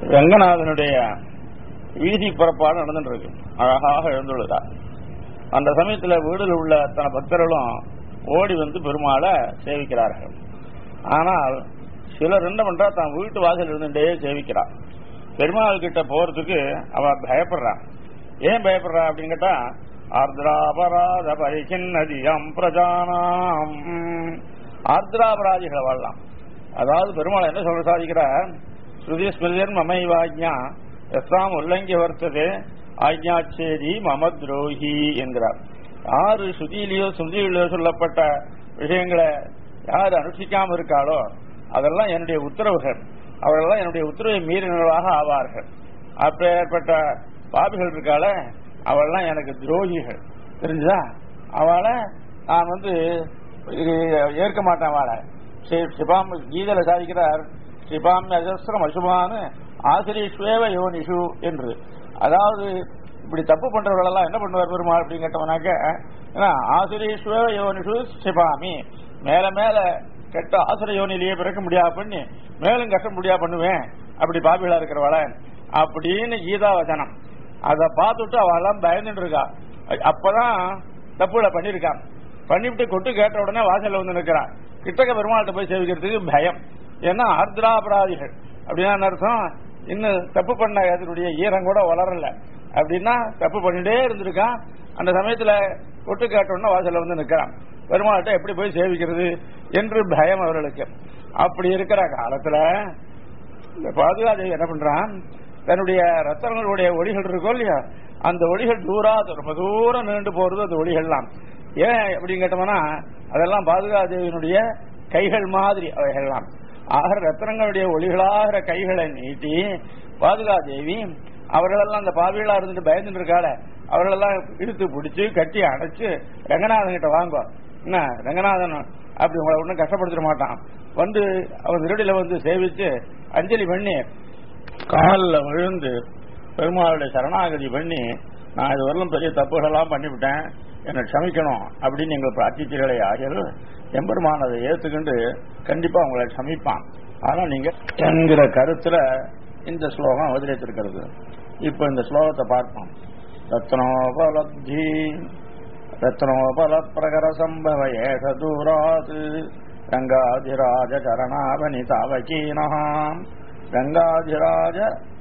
ரங்கநாதனுடைய வீதி புறப்பாடு நடந்துட்டு இருக்கு அழகாக எழுந்துள்ளதா அந்த சமயத்துல வீடுல உள்ள அத்தனை பக்தர்களும் ஓடி வந்து பெருமாளை சேவிக்கிறார்கள் ஆனால் சிலர் என்ன பண்றா தான் வீட்டு வாசல் இருந்துட்டே சேவிக்கிறான் பெருமாள் கிட்ட போறதுக்கு அவ பயப்படுறான் ஏன் பயப்படுறா அப்படின்னு கேட்டா ஆர்திராபராத பரிகின்னதியம் பிரஜானாம் ஆர்திராபராதிகளை வாழலாம் அதாவது பெருமாள் என்ன சொல்ற சாதிக்கிறார் ஸ்ருதி ஸ்மிருதியன் மமைவாஜ்ஞா எஸ்லாம் உல்லங்கி வர்த்தது ஆஜ்ஞாச்சேரி மம துரோகி என்கிறார் யாரு ஸ்ருதியிலேயோ ஸ்ருதியிலேயோ சொல்லப்பட்ட விஷயங்களை யார் அனுஷ்டிக்காம இருக்காளோ அதெல்லாம் என்னுடைய உத்தரவுகள் அவர்களெல்லாம் என்னுடைய உத்தரவை மீறினர்களாக ஆவார்கள் அப்பேற்பட்ட பாபிகள் இருக்காள அவள்லாம் எனக்கு துரோகிகள் தெரிஞ்சுதா அவளை நான் வந்து இது ஏற்க மாட்டேன் அவளை சிபாம் கீதல சாதிக்கிறார் சிபாம் அஜஸ்ரம் அசுபான்னு ஆசிரியஸ்வேவ யோனிஷு என்று அதாவது இப்படி தப்பு பண்றவர்களெல்லாம் என்ன பண்ணுவார் பெருமாள் அப்படின்னு கேட்டவனாக்க ஆசிரியஸ்வேவ யோனிஷு சிபாமி மேல மேல கெட்ட ஆசிர யோனிலேயே பிறக்க முடியாது பண்ணி மேலும் கஷ்ட முடியா பண்ணுவேன் அப்படி பாபிகளா இருக்கிறவள அப்படின்னு கீதா வச்சனம் அதை பார்த்துட்டு அவெல்லாம் பயந்துட்டு இருக்கா அப்பதான் தப்புல பண்ணிருக்கான் பண்ணிவிட்டு கொட்டு கேட்ட உடனே வாசல்ல வந்து நிற்கிறான் கிட்டக்க பெருமாள்கிட்ட போய் சேவிக்கிறதுக்கு பயம் ஏன்னா ஆர்திராபராதிகள் அப்படின்னா அர்த்தம் இன்னும் தப்பு பண்ண அதனுடைய ஈரம் கூட வளரல அப்படின்னா தப்பு பண்ணிட்டே இருந்திருக்கான் அந்த சமயத்துல கொட்டு கேட்ட உடனே வாசல்ல வந்து நிற்கிறான் பெருமாள்கிட்ட எப்படி போய் சேவிக்கிறது என்று பயம் அவர்களுக்கு அப்படி இருக்கிற காலத்துல இந்த பாதுகாதேவி என்ன பண்றான் தன்னுடைய ரத்தனங்களுடைய ஒளிகள் இருக்கோ இல்லையா அந்த ஒளிகள் தூரா ரொம்ப தூரம் நீண்டு போறது அந்த ஒளிகள்லாம் ஏன் அப்படின்னு கேட்டோம்னா அதெல்லாம் பாதுகாதேவியினுடைய கைகள் மாதிரி அவைகள்லாம் ஆக ரத்தனங்களுடைய ஒளிகளாகிற கைகளை நீட்டி பாதுகாதேவி அவர்களெல்லாம் அந்த பாவிகளா இருந்துட்டு பயந்துட்டு இருக்காள அவர்களெல்லாம் இழுத்து பிடிச்சு கட்டி அடைச்சு ரங்கநாதன் கிட்ட வாங்க என்ன ரங்கநாதன் அப்படி உங்களை ஒன்றும் கஷ்டப்படுத்திட மாட்டான் வந்து அவன் திருடியில வந்து சேவிச்சு அஞ்சலி பண்ணி காலில் விழுந்து பெருமாளுடைய சரணாகதி பண்ணி நான் இது வரலும் பெரிய தப்புகளெல்லாம் பண்ணிவிட்டேன் என்னை க்ஷமிக்கணும் அப்படின்னு நீங்கள் பிரார்த்தித்தீர்களே ஆகியது எம்பெருமான் அதை ஏத்துக்கிண்டு கண்டிப்பா உங்களை சமிப்பான் ஆனா நீங்க என்கிற கருத்துல இந்த ஸ்லோகம் அவதரித்திருக்கிறது இப்ப இந்த ஸ்லோகத்தை பார்ப்போம் ரத்னோபலப்தி ரத்னோபல பிரகர சம்பவ ஏஷ தூராத் ரங்காதிராஜ சரணாவனி தாவகீனஹாம் ரங்காதிராஜ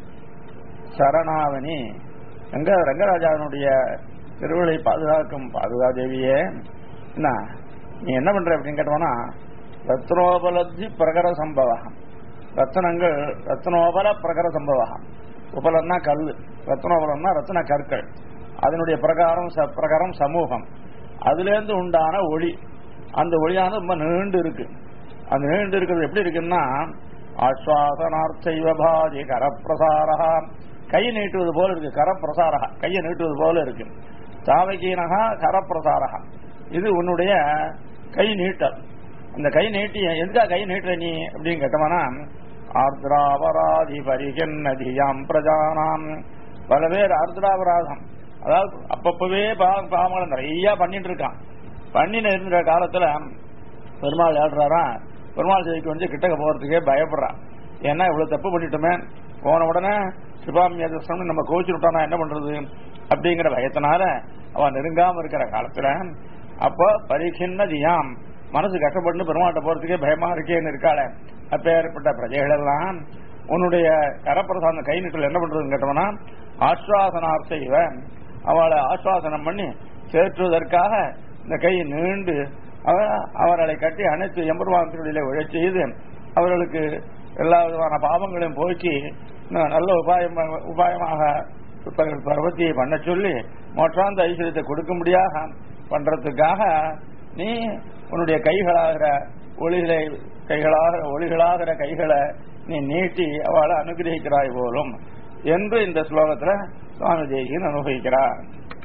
சரணாவனி ரங்க ரங்கராஜாவினுடைய திருவிழை பாதுகாக்கும் பாதுகாதேவியே என்ன நீ என்ன பண்ற அப்படின்னு கேட்டோம்னா ரத்னோபலப்தி பிரகர சம்பவம் ரத்னங்கள் ரத்னோபல பிரகர சம்பவம் உபலன்னா கல் ரத்னோபலம்னா ரத்ன கற்கள் அதனுடைய பிரகாரம் பிரகாரம் சமூகம் அதுலேருந்து உண்டான ஒளி அந்த ஒளியானது ரொம்ப நீண்டு இருக்கு அந்த நீண்டு இருக்கிறது எப்படி இருக்குன்னா ஆஸ்வாசனார்த்தைவ பாதி கரப்பிரசாரா கை நீட்டுவது போல இருக்கு கரப்பிரசாரா கையை நீட்டுவது போல இருக்கு சாவகீனகா கரப்பிரசாரா இது உன்னுடைய கை நீட்டல் அந்த கை நீட்டி எந்த கை நீட்டுற நீ அப்படின்னு கேட்டோம்னா ஆர்திராபராதி பரிகன்னதியாம் பிரஜானாம் பல பேர் ஆர்திராபராதம் அதாவது அப்பப்பவே பாவங்களை நிறைய பண்ணிட்டு இருக்கான் பண்ணின இருந்த காலத்துல பெருமாள் ஏடுறாரா பெருமாள் செய்திக்கு வந்து கிட்டக்க போறதுக்கே பயப்படுறான் ஏன்னா இவ்வளவு தப்பு பண்ணிட்டோமே போன உடனே சிவாமியதம் நம்ம கோச்சு விட்டானா என்ன பண்றது அப்படிங்கிற பயத்தினால அவன் நெருங்காம இருக்கிற காலத்துல அப்போ பரீட்சின்னதியாம் மனசு கஷ்டப்பட்டு பெருமாட்ட போறதுக்கே பயமா இருக்கேன்னு இருக்காள அப்பேற்பட்ட பிரஜைகள் எல்லாம் உன்னுடைய கரப்பிரசாந்த கை நீட்டல் என்ன பண்றதுன்னு கேட்டோம்னா ஆஸ்வாசனார்த்த இவன் அவளை ஆஸ்வாசனம் பண்ணி சேர்த்துவதற்காக இந்த கை நீண்டு அவர்களை கட்டி அனைத்து எம்பெருமானத்தினுடைய உழை செய்து அவர்களுக்கு எல்லா விதமான பாவங்களையும் போக்கி நல்ல உபாயம் உபாயமாக பர்வத்தியை பண்ண சொல்லி மோற்றாந்த ஐஸ்வர்யத்தை கொடுக்க முடியாக பண்றதுக்காக நீ உன்னுடைய கைகளாகிற ஒளிகளை கைகளாக ஒளிகளாகிற கைகளை நீ நீட்டி அவளை அனுகிரகிக்கிறாய் போலும் என்று இந்த ஸ்லோகத்துல சுவாமி தேசியன் அனுபவிக்கிறார்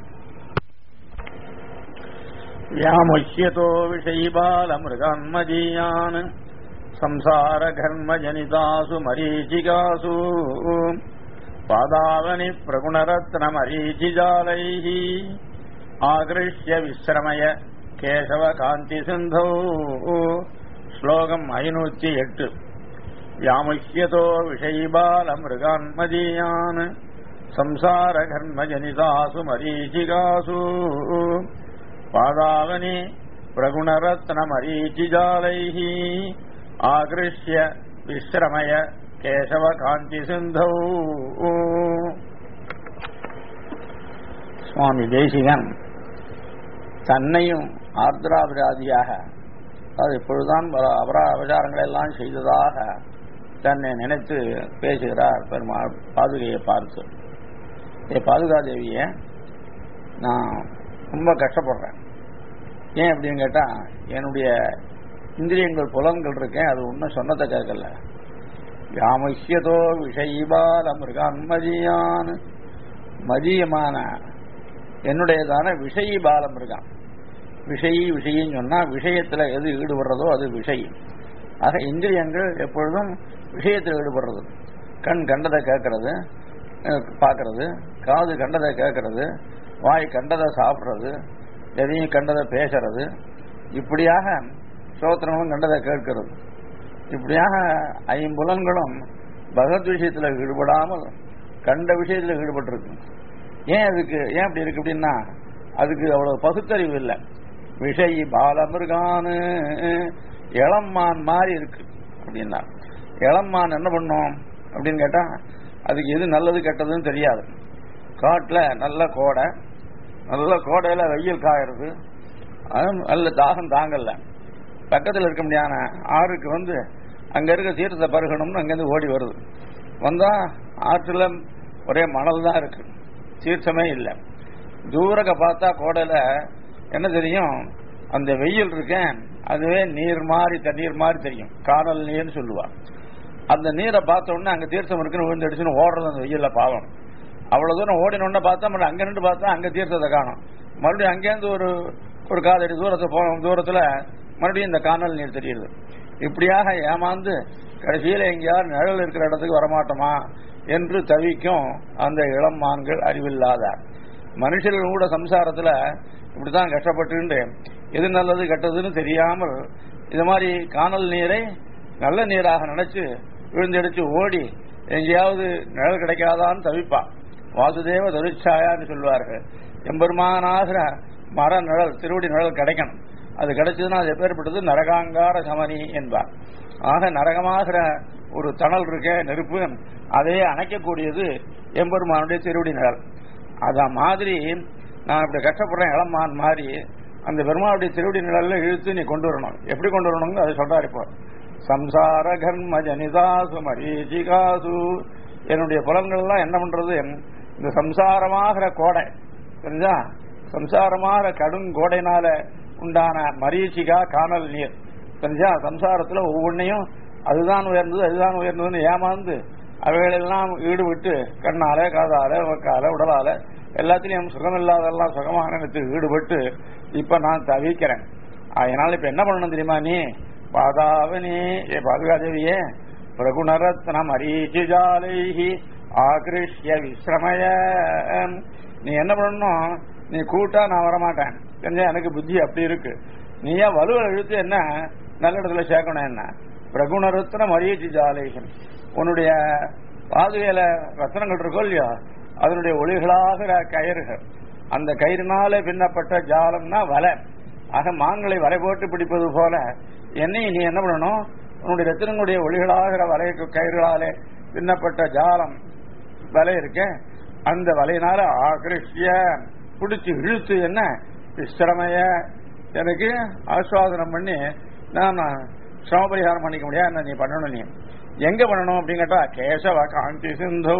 व्यामुह्यतो विषयीबालमृगान्मदीयान् संसारघर्मजनितासु मरीचिकासु पादावनि प्रगुणरत्नमरीचिजालैः आकृष्य विश्रमय केशवकान्तिसिन्धौ श्लोकम् ऐनूति एट् யாமுஷ்யதோ விஷைபாலமிருகான்மதீயான் சம்சார கர்மஜனிதாசு மரீச்சிகாசு பாதாவனி பிரகுணரத்ன மரீச்சிஜாலைः ஆகிருஷ்ய விஸ்ரமய கேசவ காந்தி சிந்தௌ சுவாமி தேசிகன் தன்னையும் ஆர்திராபிராதியாக அது இப்பொழுதுதான் பல அபரா அபச்சாரங்களை எல்லாம் செய்ததாக தன்னை நினைத்து பேசுகிறார் பெருமாள் பாதுகையை பார்த்து ஏ பாதுகாதேவிய நான் ரொம்ப கஷ்டப்படுறேன் ஏன் அப்படின்னு கேட்டா என்னுடைய இந்திரியங்கள் புலன்கள் இருக்கேன் அது ஒன்றும் சொன்னதை கேட்கல யாமஹ்யதோ விஷயபால மிருகான்மதியான் மதியமான என்னுடையதான விஷயி பாலம் இருக்கான் விஷயி விஷயின்னு சொன்னா விஷயத்துல எது ஈடுபடுறதோ அது விஷயி ஆக இந்திரியங்கள் எப்பொழுதும் விஷயத்தில் ஈடுபடுறது கண் கண்டதை கேட்கறது பார்க்கறது காது கண்டதை கேட்கறது வாய் கண்டதை சாப்பிட்றது எதையும் கண்டதை பேசுறது இப்படியாக சோத்திரங்களும் கண்டதை கேட்கிறது இப்படியாக ஐம்புலன்களும் பகவத் விஷயத்தில் ஈடுபடாமல் கண்ட விஷயத்தில் ஈடுபட்டிருக்கு ஏன் அதுக்கு ஏன் அப்படி இருக்கு அப்படின்னா அதுக்கு அவ்வளவு பகுத்தறிவு இல்லை விஷய் பாலமிருகானு இளம்மான் மாதிரி இருக்கு அப்படின்னா இளம்மான் என்ன பண்ணும் அப்படின்னு கேட்டா அதுக்கு எது நல்லது கெட்டதுன்னு தெரியாது காட்டில் நல்ல கோடை நல்ல கோடையில வெயில் காயறது நல்ல தாகம் தாங்கல பக்கத்தில் இருக்க முடியாத ஆறுக்கு வந்து அங்க இருக்க தீர்த்தத்தை பருகணும்னு அங்கேருந்து ஓடி வருது வந்தா ஆற்றுல ஒரே மணல் தான் இருக்கு தீர்த்தமே இல்லை தூரக்க பார்த்தா கோடையில என்ன தெரியும் அந்த வெயில் இருக்கேன் அதுவே நீர் மாதிரி தண்ணீர் மாதிரி தெரியும் காணல் நீர்னு சொல்லுவா அந்த நீரை பார்த்த உடனே அங்க தீர்த்தம் இருக்குன்னு விழுந்து அடிச்சுன்னு ஓடுறது அந்த வெயில்ல பாவம் அவ்வளவு தூரம் ஓடினோடனே பார்த்தா மறுபடியும் அங்க நின்று பார்த்தா அங்க தீர்த்தத்தை காணும் மறுபடியும் அங்கேருந்து ஒரு ஒரு காதடி தூரத்தை போன தூரத்துல மறுபடியும் இந்த காணல் நீர் தெரியுது இப்படியாக ஏமாந்து கடைசியில எங்கேயாவது நிழல் இருக்கிற இடத்துக்கு வரமாட்டோமா என்று தவிக்கும் அந்த இளம் மான்கள் அறிவில்லாத மனுஷர்கள் கூட சம்சாரத்துல இப்படிதான் கஷ்டப்பட்டு எது நல்லது கெட்டதுன்னு தெரியாமல் இது மாதிரி காணல் நீரை நல்ல நீராக நினைச்சு விழுந்தடிச்சு ஓடி எங்கேயாவது நிழல் கிடைக்காதான்னு தவிப்பான் வாசுதேவ தருச்சாயான்னு சொல்வார்கள் எம்பெருமானாகிற மர நிழல் திருவடி நிழல் கிடைக்கணும் அது கிடைச்சதுன்னா அது எப்பேற்பட்டது நரகாங்கார சமனி என்பார் ஆக நரகமாகிற ஒரு தணல் இருக்க நெருப்பு அதையே அணைக்கக்கூடியது எம்பெருமானுடைய திருவடி நிழல் அத மாதிரி நான் இப்படி கஷ்டப்படுறேன் இளமான் மாதிரி அந்த பெருமாளுடைய திருவடி நிழல்ல இழுத்து நீ கொண்டு வரணும் எப்படி கொண்டு வரணுங்க அதை சொல்றாரு இப்போ சம்சார கர்ம ஜனிதாசு மரீச்சிகாசு என்னுடைய புலன்கள்லாம் என்ன பண்றது இந்த சம்சாரமாகிற கோடை தெரிஞ்சா சம்சாரமாகிற கடும் கோடைனால உண்டான மரீச்சிகா காணல் நீர் தெரிஞ்சா சம்சாரத்துல ஒவ்வொன்றையும் அதுதான் உயர்ந்தது அதுதான் உயர்ந்ததுன்னு ஏமாந்து அவைகளெல்லாம் ஈடுபட்டு கண்ணால காதால வக்கால உடலால எல்லாத்திலையும் சுகம் இல்லாதெல்லாம் சுகமாக நினைத்து ஈடுபட்டு இப்ப நான் தவிக்கிறேன் அதனால இப்ப என்ன பண்ணணும் தெரியுமா நீ பாதாவனி ஏ பாதுகாதேவியே பிரகுணரத்ன மரீச்சிஜாலைஹி ஆகிருஷ்ய விஸ்ரமய நீ என்ன பண்ணணும் நீ கூட்டா நான் வரமாட்டேன் தெரிஞ்சா எனக்கு புத்தி அப்படி இருக்கு நீ ஏன் வலுவல் இழுத்து என்ன நல்ல இடத்துல சேர்க்கணும் என்ன பிரகுணரத்ன மரீச்சி ஜாலேகன் உன்னுடைய பாதுகையில ரத்னங்கள் இருக்கோ இல்லையோ அதனுடைய ஒளிகளாகிற கயிறுகள் அந்த கயிறுனால பின்னப்பட்ட ஜாலம்னா வலை ஆக மான்களை வலை போட்டு பிடிப்பது போல என்னை நீ என்ன பண்ணணும் உன்னுடைய ரத்தினங்களுடைய ஒளிகளாகிற வலை கயிறுகளாலே பின்னப்பட்ட ஜாலம் வலை இருக்க அந்த வலையினால ஆகிருஷ்ய பிடிச்சு இழுத்து என்ன விசிரமைய எனக்கு ஆஸ்வாதனம் பண்ணி நான் சிரமபரிகாரம் பண்ணிக்க முடியாது என்ன நீ பண்ணணும் நீ எங்க பண்ணணும் அப்படின்னு கேட்டா கேசவ காந்தி சிந்து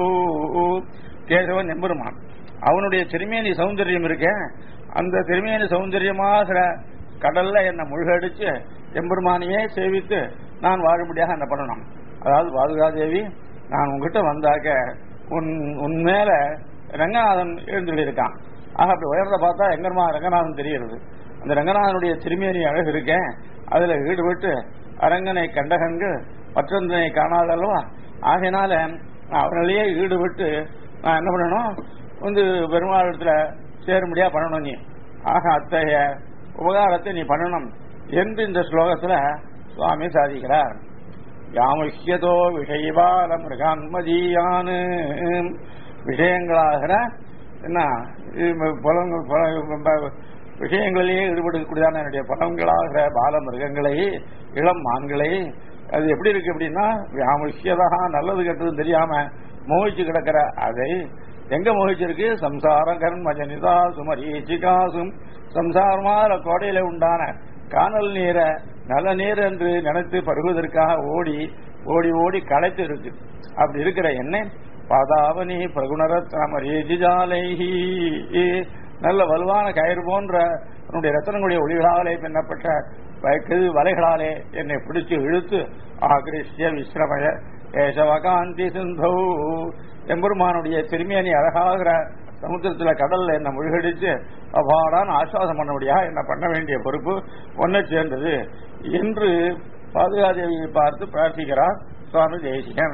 கேசவன் எம்பெருமான் அவனுடைய திருமேனி சௌந்தரியம் இருக்க அந்த திருமேனி சௌந்தரியமாகிற கடல்ல என்ன முழுகடிச்சு எம்பெருமானையே சேவித்து நான் வாழும்படியாக என்ன பண்ணணும் அதாவது பாதுகாதேவி நான் உங்ககிட்ட வந்தாக்க உன் உன் மேல ரங்கநாதன் எழுந்துள்ளி இருக்கான் ஆக அப்படி உயர்ந்த பார்த்தா எங்கம்மா ரங்கநாதன் தெரிகிறது அந்த ரங்கநாதனுடைய திருமேனி அழகு இருக்கேன் அதுல ஈடுபட்டு அரங்கனை கண்டகங்கு மற்றொன்றனை காணாதல்லவா ஆகையினால நான் அவனிலேயே ஈடுபட்டு நான் என்ன பண்ணணும் வந்து பெருமாளத்துல சேரும்படியா பண்ணணும் நீ ஆக அத்தகைய உபகாரத்தை நீ பண்ணணும் என்று இந்த ஸ்லோகத்துல சுவாமி சாதிக்கிறார் யாமுஷ்யதோ விஷயபால மிருகான்மதீயானு விஷயங்களாகிற என்ன இது புலங்கள் புல- விஷயங்களிலேயே ஈடுபடக்கூடியதான என்னுடைய புலங்களாகிற பால மிருகங்களை இளம் மான்களை அது எப்படி இருக்கு அப்படின்னா வியாமுஷ்யதா நல்லது கெட்டது தெரியாம மோகிச்சு கிடக்கிற அதை எங்க மோகிச்சிருக்கு சம்சார கர்ம ஜனிதா சுமரீச்சிகாசும் சம்சாரமான கோடையில உண்டான காணல் நீரை நல்ல நீர் என்று நினைத்து பருகுவதற்காக ஓடி ஓடி ஓடி களைத்து இருக்கு அப்படி இருக்கிற எண்ணெய் பாதாவனி பிரகுணரத்னமரேஜிஜாலைஹி நல்ல வலுவான கயிறு போன்ற உன்னுடைய ரத்தனங்களுடைய ஒளிகளாலே பின்னப்பட்ட வயக்கது வலைகளாலே என்னை பிடிச்சு இழுத்து ஆகிருஷ்ய விஸ்ரமய கேசவகாந்தி சிந்தௌ எம்பெருமானுடைய திருமேனி அழகாகிற சமுத்திரத்துல கடல்ல என்ன முழுகடிச்சு அபாடான ஆஸ்வாசம் பண்ணபடியா என்ன பண்ண வேண்டிய பொறுப்பு ஒன்ன சேர்ந்தது என்று பாதுகாதேவியை பார்த்து பிரார்த்திக்கிறார் சுவாமி தேசிகன்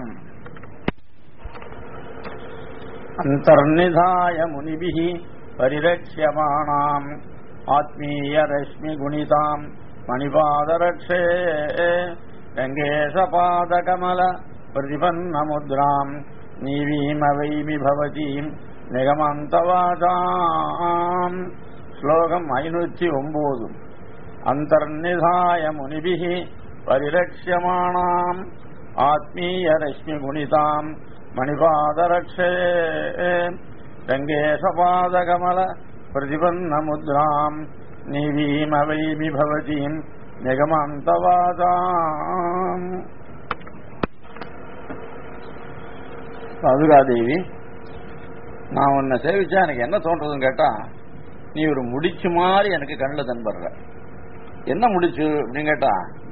அந்தர்நிதாய முனிபிः परिरक्ष्यमाणाम् आत्मीयरश्मिगुणिताम् मणिपादरक्षे रङ्गेशपादकमल प्रतिपन्नमुद्राम् नीवीमवैमि भवतीम् निगमन्तवाचाम् श्लोकम् ऐनूற்றி ஒன்பது अन्तर्निधाय मुनिभिः परिरक्ष्यमाणाम् आत्मीयरश्मिगुणिताम् मणिपादरक्षे रङ्गेशपादकमल प्रतिपन्नमुद्राम् निवीमवैमि भवतीम् निगमान्तवादाम् பாதுகாதேவி நான் உன்னை சேவிச்சா எனக்கு என்ன தோன்றதுன்னு கேட்டா நீ ஒரு முடிச்சு மாதிரி எனக்கு கண்ணில் தென்படுற என்ன முடிச்சு அப்படின்னு கேட்டா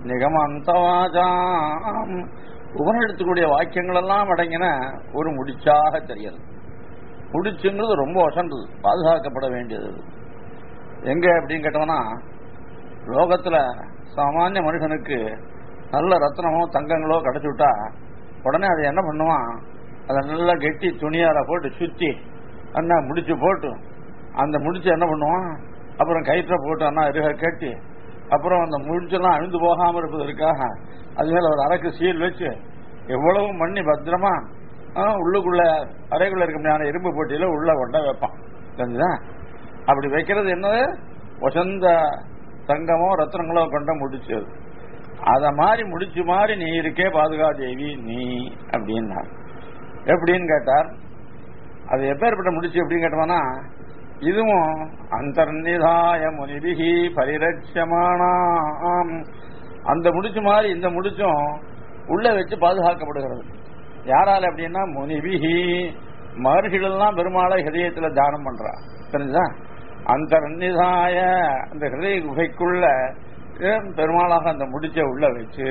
நிகமந்தவாஜாம் உபநிடத்துக்குடைய வாக்கியங்கள் எல்லாம் அடங்கின ஒரு முடிச்சாக தெரியுது முடிச்சுங்கிறது ரொம்ப வசந்தது பாதுகாக்கப்பட வேண்டியது அது. எங்க அப்படின்னு கேட்டோம்னா லோகத்துல சாமானிய மனுஷனுக்கு நல்ல ரத்னமோ தங்கங்களோ கிடைச்சு விட்டா உடனே அதை என்ன பண்ணுவான் அதை நல்லா கெட்டி துணியால போட்டு சுத்தி அண்ணா முடிச்சு போட்டு அந்த முடிச்சு என்ன பண்ணுவான் அப்புறம் கயிற்ற போட்டு அண்ணா இருக கட்டி அப்புறம் அந்த முடிச்செல்லாம் அழிந்து போகாம இருப்பதற்காக அது மேல ஒரு அரக்கு சீல் வச்சு எவ்வளவு மண்ணி பத்திரமா ஆ, உள்ளுக்குள்ள அறைக்குள்ள இருக்க முடியாத இரும்பு போட்டியில உள்ள கொண்ட வைப்பான் தெரிஞ்சுதா அப்படி வைக்கிறது என்னது வசந்த தங்கமோ ரத்னங்களோ கொண்ட முடிச்சு அது அத மாதிரி முடிச்சு மாதிரி நீ இருக்கே பாதுகா தேவி நீ அப்படின்னா எப்படின்னு கேட்டார் அது எப்பேற்பட்ட முடிச்சு எப்படின்னு கேட்டோம்னா இதுவும் அந்தர்நிதாய முனிபிகி பரிரட்சமானாம் அந்த முடிச்சு மாதிரி இந்த முடிச்சும் உள்ள வச்சு பாதுகாக்கப்படுகிறது யாரால அப்படின்னா முனிபிகி மகர்ஷிகளெல்லாம் பெருமாளை ஹிருதயத்துல தானம் பண்றா தெரிஞ்சா அந்தர்நிதாய அந்த ஹிருதய குகைக்குள்ள ஏன் பெருமாளாக அந்த முடிச்ச உள்ள வச்சு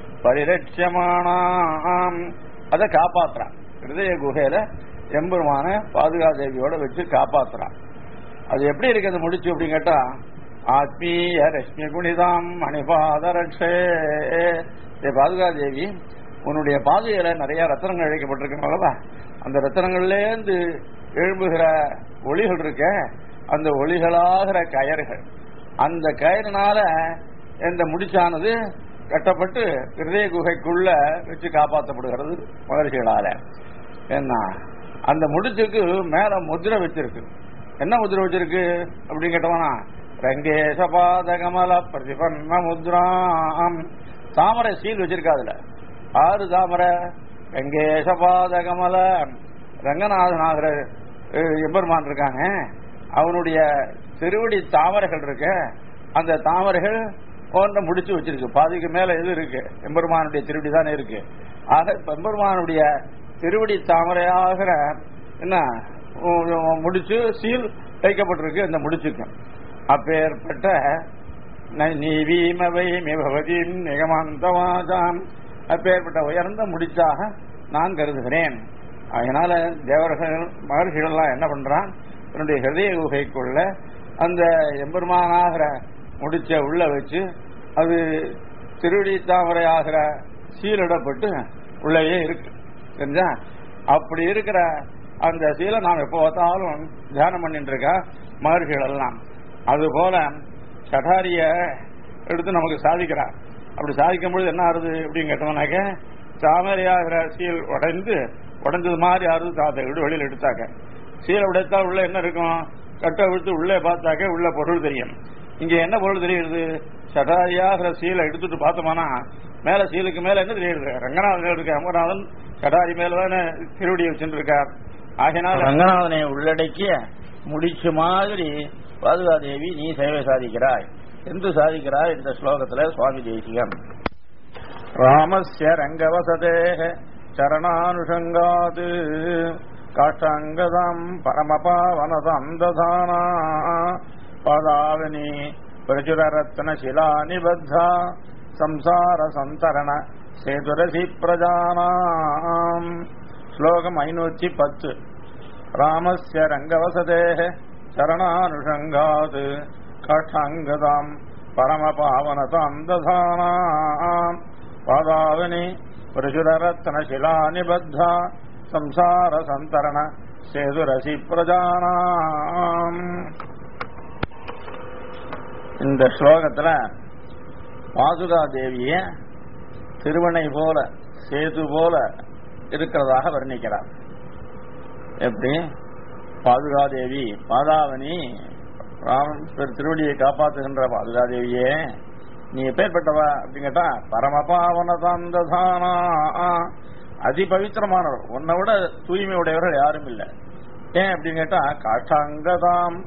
பரிரட்சமானாம் அதை காப்பாத்துறான் ஹிருதய குகையில எம்பெருமான பாதுகாதேவியோட வச்சு காப்பாத்துறான் அது எப்படி இருக்கு அந்த முடிச்சு அப்படின்னு கேட்டா ஆத்மீய ரஷ்மி குணிதாம் மணிபாதரட்சே ஏ பாதுகாதேவி உன்னுடைய பாதையில நிறைய ரத்தனங்கள் இழைக்கப்பட்டிருக்கனாலவா அந்த ரத்தனங்கள்லேருந்து எழும்புகிற ஒளிகள் இருக்க அந்த ஒளிகளாகிற கயர்கள் அந்த கயிறுனால இந்த முடிச்சானது கட்டப்பட்டு ஹிருதய குகைக்குள்ள வச்சு காப்பாற்றப்படுகிறது மகர்ஷிகளால என்ன அந்த முடிச்சுக்கு மேல முத்திரை வச்சிருக்கு என்ன முத்திரை வச்சிருக்கு அப்படின்னு கேட்டோம்னா ரங்கேச பாதகமல பிரதிபன்ன முத்ராம் தாமரை சீல் வச்சிருக்கா அதுல ஆறு தாமரை ரங்கேச பாதகமல ரங்கநாதனாகிற அஹ், எம்பெருமான் இருக்காங்க அவனுடைய திருவடி தாமரைகள் இருக்கு அந்த தாமரைகள் போன்ற முடிச்சு வச்சிருக்கு பாதிக்கு மேல எது இருக்கு எம்பெருமானுடைய திருவடி தானே இருக்கு ஆக எம்பெருமானுடைய திருவடி தாமரையாகிற என்ன உ- முடிச்சு சீல் வைக்கப்பட்டிருக்கு அந்த முடிச்சுக்கு அப்பேற்பட்ட ந- நீவீமவை மிபவதீம் நிகமாந்தவாதாம் அப்பேற்பட்ட உயர்ந்த முடிச்சாக நான் கருதுகிறேன் அதனால தேவர்கள் மகர்ஷிகள்லாம் என்ன பண்றான் தன்னுடைய ஹிருதய குகைக்குள்ள அந்த எம்பெருமானாகிற முடிச்ச உள்ள வச்சு அது திருவடி தாமரை ஆகிற சீலிடப்பட்டு உள்ளேயே இருக்கு தெரிஞ்சா அப்படி இருக்கிற அந்த சீலை நாம் எப்போ பார்த்தாலும் தியானம் பண்ணிட்டு இருக்கா மகர்ஷிகள் எல்லாம் அது போல சடாரிய எடுத்து நமக்கு சாதிக்கிறார் அப்படி சாதிக்கும் பொழுது என்ன ஆறுது அப்படின்னு கேட்டோம்னாக்க தாமரையாகிற சீல் உடைந்து உடைஞ்சது மாதிரி ஆறுது தாத்தை விடு வெளியில் எடுத்தாக்க சீலை உடைத்தா உள்ள என்ன இருக்கும் கட்டை விழுத்து உள்ளே பார்த்தாக்க உள்ள பொருள் தெரியும் இங்க என்ன பொருள் தெரியுது சடாரியாகிற சீலை எடுத்துட்டு பார்த்தோம்னா மேல சீலுக்கு மேல என்ன தெரியுது ரங்கநாதன் இருக்கு அமரநாதன் சடாரி மேலதானே திருவடியை வச்சுட்டு இருக்கார் ஆகினால் ரங்கநாதனை உள்ளடக்கிய முடிச்சு மாதிரி பாதுகாதேவி நீ சேவை சாதிக்கிறாய் என்று சாதிக்கிறாய் இந்த ஸ்லோகத்துல சுவாமி தேசிகம் ராமஸ்ய ரங்கவசதே சரணானுஷங்காது காஷ்டாங்கதாம் பரமபாவனதாம் ததானா பாதாவனி பிரச்சுரரத்ன சிலா நிபத்தா சம்சார சந்தரண சேதுரசி பிரஜானாம் ஸ்லோகம் ஐநூற்றி பத்து ராமஸ்ய ரங்கவசதே சரணானுஷங்காத் காஷ்டாங்கதாம் பரமபாவனதாம் ததானாம் பாதாவனி பிரசுரரத்ன சிலா நிபத்தா சம்சார சந்தரண சேதுரசி பிரஜானாம் இந்த ஸ்லோகத்துல பாதுகா தேவிய திருவனை போல சேது போல இருக்கிறதாக வர்ணிக்கிறார் எப்படி பாதுகாதேவி பாதாவனி ராமன் திருவடியை காப்பாற்றுகின்ற பாதுகாதேவியே நீ எப்பேற்பட்டவா அப்படின்னு கேட்டா பரமபாவனதாந்ததானா அதி பவித்திரமானவர் உன்னை விட தூய்மை உடையவர்கள் யாரும் இல்லை ஏன் அப்படின்னு கேட்டா காஷ்டாங்கதாம்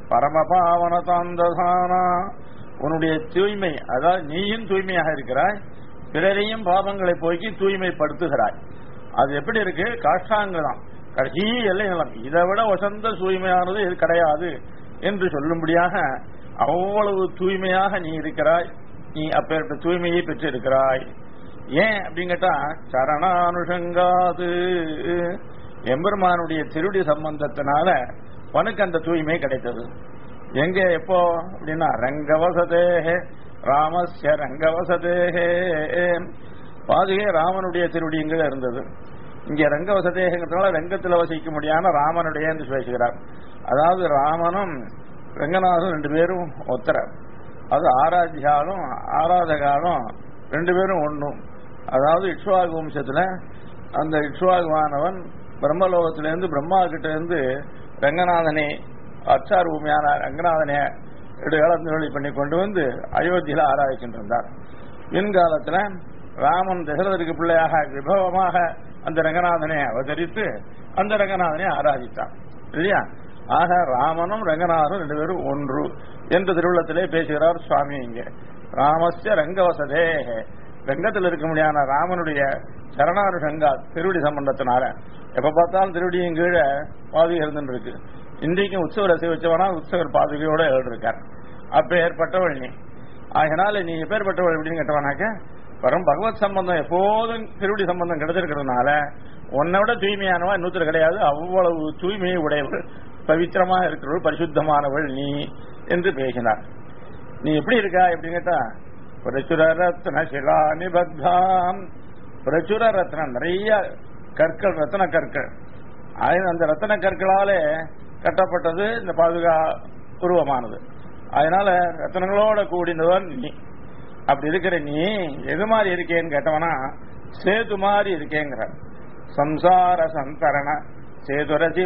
பரமபாவனதாந்ததானா உன்னுடைய தூய்மை அதாவது நீயும் தூய்மையாக இருக்கிறாய் பிறரையும் பாவங்களை போக்கி தூய்மைப்படுத்துகிறாய் அது எப்படி இருக்கு காஷ்டாங்கதான் கடைசி எல்லை நிலம் இதை விட வசந்த தூய்மையானது இது கிடையாது என்று சொல்லும்படியாக அவ்வளவு தூய்மையாக நீ இருக்கிறாய் நீ அப்பேற்பட்ட தூய்மையை பெற்றிருக்கிறாய் ஏன் அப்படின்னு கேட்டா சரணானுஷங்காது எம்பெருமானுடைய திருடி சம்பந்தத்தினால உனக்கு அந்த தூய்மை கிடைத்தது எங்க எப்போ அப்படின்னா ரங்கவசதேகே ராமஸ்ய ரங்கவசதேகே பாதுகே ராமனுடைய திருவடி இங்க இருந்தது இங்க ரங்கவசதேகங்கிறதுனால ரங்கத்தில் வசிக்க முடியாம ராமனுடைய என்று பேசுகிறார் அதாவது ராமனும் ரங்கநாதனும் ரெண்டு பேரும் ஒத்தர அது ஆராத்தியாலும் ஆராதகாலும் ரெண்டு பேரும் ஒன்றும் அதாவது இக்ஷ்வாகு வம்சத்துல அந்த இக்ஷ்வாகுவானவன் பிரம்மலோகத்திலிருந்து பிரம்மா கிட்ட இருந்து ரங்கநாதனை அச்சார் பூமியான ரங்கநாதனை இடையாளி பண்ணி கொண்டு வந்து அயோத்தியில ஆராய்ச்சின்றிருந்தார் பின்காலத்துல ராமன் தசரதற்கு பிள்ளையாக விபவமாக அந்த ரங்கநாதனை அவதரித்து அந்த ரங்கநாதனை ஆராதித்தான் இல்லையா ஆக ராமனும் ரங்கநாதனும் ரெண்டு பேரும் ஒன்று என்று திருவுள்ளத்திலே பேசுகிறார் சுவாமி இங்கே ராமஸ்ய ரங்கவசதே ரங்கத்தில் இருக்க முடியாத ராமனுடைய சரணானுஷங்கா திருவடி சம்பந்தத்தினால எப்ப பார்த்தாலும் திருவடியும் கீழே பாதுகை இருந்துட்டு இருக்கு இன்றைக்கும் உற்சவ ரசி வச்சவனா உற்சவர் பாதுகையோட இருக்கார் அப்ப ஏற்பட்டவள் நீ ஆகினால நீ எப்பேற்பட்டவள் எப்படின்னு கேட்டவனாக்க வரும் பகவத் சம்பந்தம் எப்போதும் திருவடி சம்பந்தம் கிடைச்சிருக்கிறதுனால உன்னை விட தூய்மையானவா இன்னொருத்தர் கிடையாது அவ்வளவு தூய்மையை உடையவள் பவித்திரமா இருக்கிறவள் பரிசுத்தமானவள் நீ என்று பேசினார் நீ எப்படி இருக்கா எப்படின்னு கேட்டா பிரச்சுர ரத்ன சிலா நிபத்தாம் பிரச்சுர ரத்னம் நிறைய கற்கள் ரத்ன கற்கள் அந்த ரத்தன கற்களாலே கட்டப்பட்டது இந்த பாதுகா உருவமானது அதனால ரத்தனங்களோட கூடினவன் நீ அப்படி இருக்கிற நீ எது மாதிரி இருக்கேன்னு கேட்டவனா சேது மாதிரி இருக்கேங்கிற சம்சார சந்தரண சேதுரசி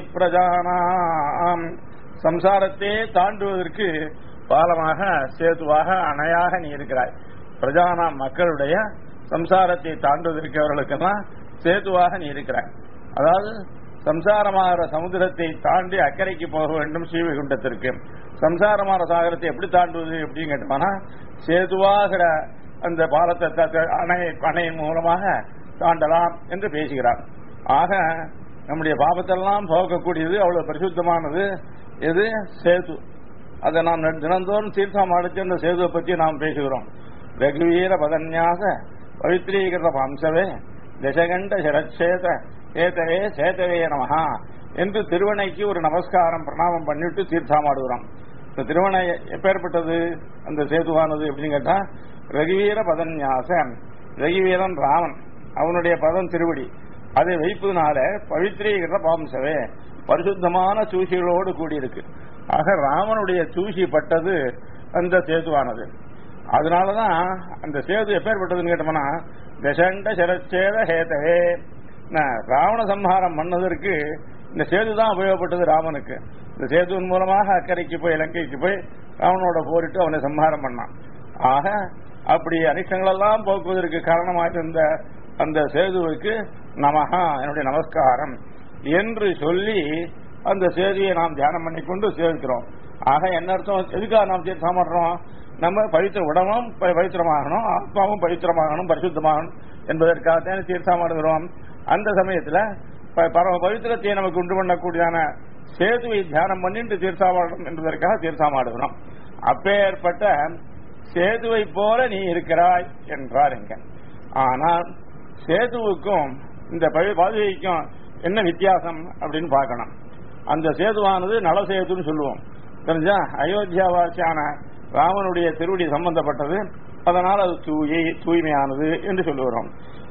பிரஜானாம் சம்சாரத்தை தாண்டுவதற்கு பாலமாக சேதுவாக அணையாக நீ இருக்கிறாய் பிரஜானாம் மக்களுடைய சம்சாரத்தை தாண்டுவதற்கு அவர்களுக்கெல்லாம் சேதுவாக நீ இருக்கிறாய் அதாவது சம்சாரமாகிற சமுதிரத்தை தாண்டி அக்கறைக்கு போக வேண்டும் ஸ்ரீவைகுண்டத்திற்கு சம்சாரமான சாகரத்தை எப்படி தாண்டுவது எப்படின்னு கேட்டோம்னா சேதுவாகிற அந்த பாலத்தை அணை அணையின் மூலமாக தாண்டலாம் என்று பேசுகிறார் ஆக நம்முடைய பாபத்தெல்லாம் போக்கக்கூடியது அவ்வளவு பரிசுத்தமானது எது சேது அதை நாம் தினந்தோறும் தீர்த்தம் அடிச்சு அந்த சேதுவை பற்றி நாம் பேசுகிறோம் ரகுவீர பதன்யாச பவித்ரீகிருத வம்சவே தசகண்ட சரச்சேத சேதவே சேதவே நமஹா என்று திருவனைக்கு ஒரு நமஸ்காரம் பிரணாமம் பண்ணிட்டு தீர்த்தமாடுகிறோம் இந்த திருவனை எப்பேற்பட்டது அந்த சேதுவானது எப்படின்னு கேட்டா ரகுவீர பதன்யாசம் ரகுவீரன் ராமன் அவனுடைய பதம் திருவடி அதை வைப்பதனால பவித்ரீகிருத பாம்சவே பரிசுத்தமான தூசிகளோடு கூடியிருக்கு ஆக ராமனுடைய தூசி பட்டது அந்த சேதுவானது அதனாலதான் அந்த சேது எப்பேற்பட்டதுன்னு கேட்டோம்னா தசண்ட சரச்சேத ஹேதவே நான் ராவண சம்ஹாரம் பண்ணதற்கு இந்த சேது தான் உபயோகப்பட்டது ராமனுக்கு இந்த சேதுவின் மூலமாக அக்கறைக்கு போய் இலங்கைக்கு போய் ராவனோட போரிட்டு அவனை சம்ஹாரம் பண்ணான் ஆக அப்படி அனிஷ்டங்களெல்லாம் போக்குவதற்கு காரணமாக இருந்த அந்த சேதுவுக்கு நமஹா என்னுடைய நமஸ்காரம் என்று சொல்லி அந்த சேதியை நாம் தியானம் பண்ணிக்கொண்டு சேர்க்கிறோம் ஆக என்ன அர்த்தம் எதுக்காக நாம் தீர்த்தம் பண்றோம் நம்ம பவித்திர உடம்பும் ப- பவித்திரமாகணும் ஆத்மாவும் பவித்திரமாகணும் பரிசுத்தமாகணும் என்பதற்காகத்தான் தீர்த்தமாடுகிறோம் அந்த சமயத்துல ப- பரம பவித்திரத்தை நமக்கு உண்டு பண்ணக்கூடியதான சேதுவை தியானம் பண்ணிட்டு தீர்த்தாமாடணும் என்பதற்காக தீர்த்தாமாடுகிறோம் அப்பேற்பட்ட சேதுவை போல நீ இருக்கிறாய் என்றார் இங்க ஆனால் சேதுவுக்கும் இந்த பவி- பாதுகைக்கும் என்ன வித்தியாசம் அப்படின்னு பார்க்கணும் அந்த சேதுவானது நலசேதுன்னு சொல்லுவோம் தெரிஞ்சா அயோத்தியாவாசியான ராமனுடைய திருவடி சம்பந்தப்பட்டது அதனால் அது தூயை தூய்மையானது என்று சொல்லுகிறோம்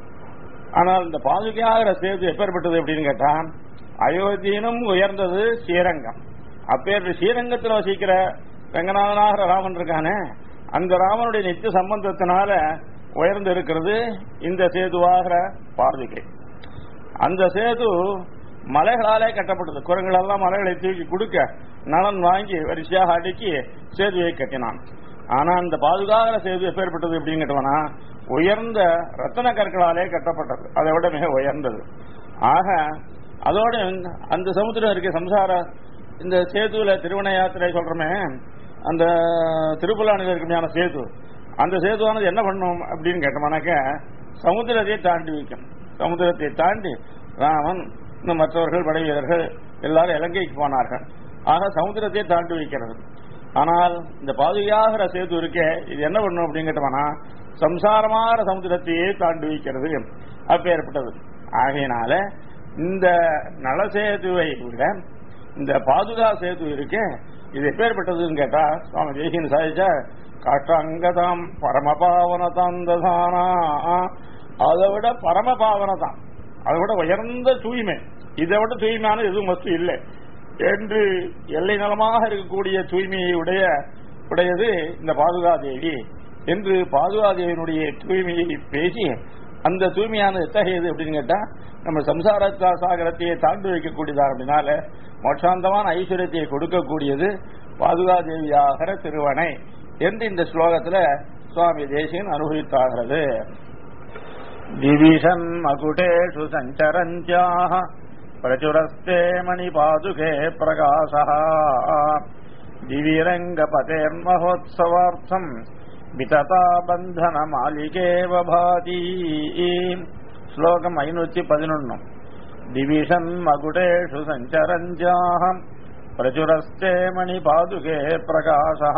ஆனால் இந்த பாதுகையாகிற சேது எப்பேற்பட்டது அப்படின்னு கேட்டா அயோத்தியினும் உயர்ந்தது ஸ்ரீரங்கம் அப்பேற்பட்ட ஸ்ரீரங்கத்தில் வசிக்கிற ரங்கநாதனாகிற ராமன் இருக்கானே அந்த ராமனுடைய நித்திய சம்பந்தத்தினால உயர்ந்து இருக்கிறது இந்த சேதுவாகிற பாதுகை அந்த சேது மலைகளாலே கட்டப்பட்டது குரங்களெல்லாம் மலைகளை தூக்கி கொடுக்க நலன் வாங்கி வரிசையாக அடுக்கி சேதுவை கட்டினான் ஆனா அந்த பாதுகாக்கிற சேது எப்பேற்பட்டது அப்படின்னு கேட்டோம்னா உயர்ந்த ரத்தன கற்களாலே கட்டப்பட்டது அதை விட மிக உயர்ந்தது ஆக அதோட அந்த சமுத்திரம் இருக்க சம்சார இந்த சேதுல திருவண்ண யாத்திரை சொல்றோமே அந்த திருப்புலானில் இருக்குமையான சேது அந்த சேதுவானது என்ன பண்ணும் அப்படின்னு கேட்டோம்னாக்க சமுத்திரத்தை தாண்டி வைக்கும் சமுத்திரத்தை தாண்டி ராமன் இன்னும் மற்றவர்கள் படை வீரர்கள் எல்லாரும் இலங்கைக்கு போனார்கள் ஆக சமுத்திரத்தை தாண்டி வைக்கிறது ஆனால் இந்த பாதுகாகிற சேது இருக்கே இது என்ன பண்ணும் அப்படின்னு கேட்டோம்னா சம்சாரமான சமுத்திரத்தையே தாண்டி வைக்கிறது அப்பேற்பட்டது ஆகையினால இந்த நலசேதுவை விட இந்த பாதுகா சேது இருக்கே இது எப்பேற்பட்டதுன்னு கேட்டா சுவாமி தேசியன் சாதிச்சா காட்டாங்கதாம் பரமபாவனதாம் ததானா அதை விட பரமபாவனதான் அதை விட உயர்ந்த தூய்மை இதை விட தூய்மையான எதுவும் வஸ்து இல்லை என்று எல்லை நலமாக இருக்கக்கூடிய தூய்மையை உடைய உடையது இந்த பாதுகாதேவி என்று பாதுகாதேவியினுடைய தூய்மையை பேசி அந்த தூய்மையானது எத்தகையது அப்படின்னு கேட்டா நம்ம சம்சார சாகரத்தையே தாண்டி வைக்கக்கூடியதா அப்படின்னால மோட்சாந்தமான ஐஸ்வர்யத்தை கொடுக்கக்கூடியது பாதுகாதேவியாகிற திருவனை என்று இந்த ஸ்லோகத்துல சுவாமி தேசியன் அனுபவித்தாகிறது திவிஷன் மகுடேஷு சஞ்சரஞ்சாः பிரச்சுரஸ்தே மணிபாதுகே பிரகாசः दिविरङ्गपतेर्महोत्सवार्थम् वितता बन्धनमालिकेव भाति श्लोकम् ऐनूति पदिनொன்னு दिविषन् मकुटेषु सञ्चरञ्जाः प्रचुरस्ते मणिपादुके प्रकाशः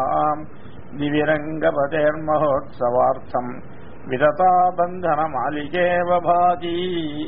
दिविरङ्गपतेर्महोत्सवार्थम् वितता बन्धनमालिकेव भाति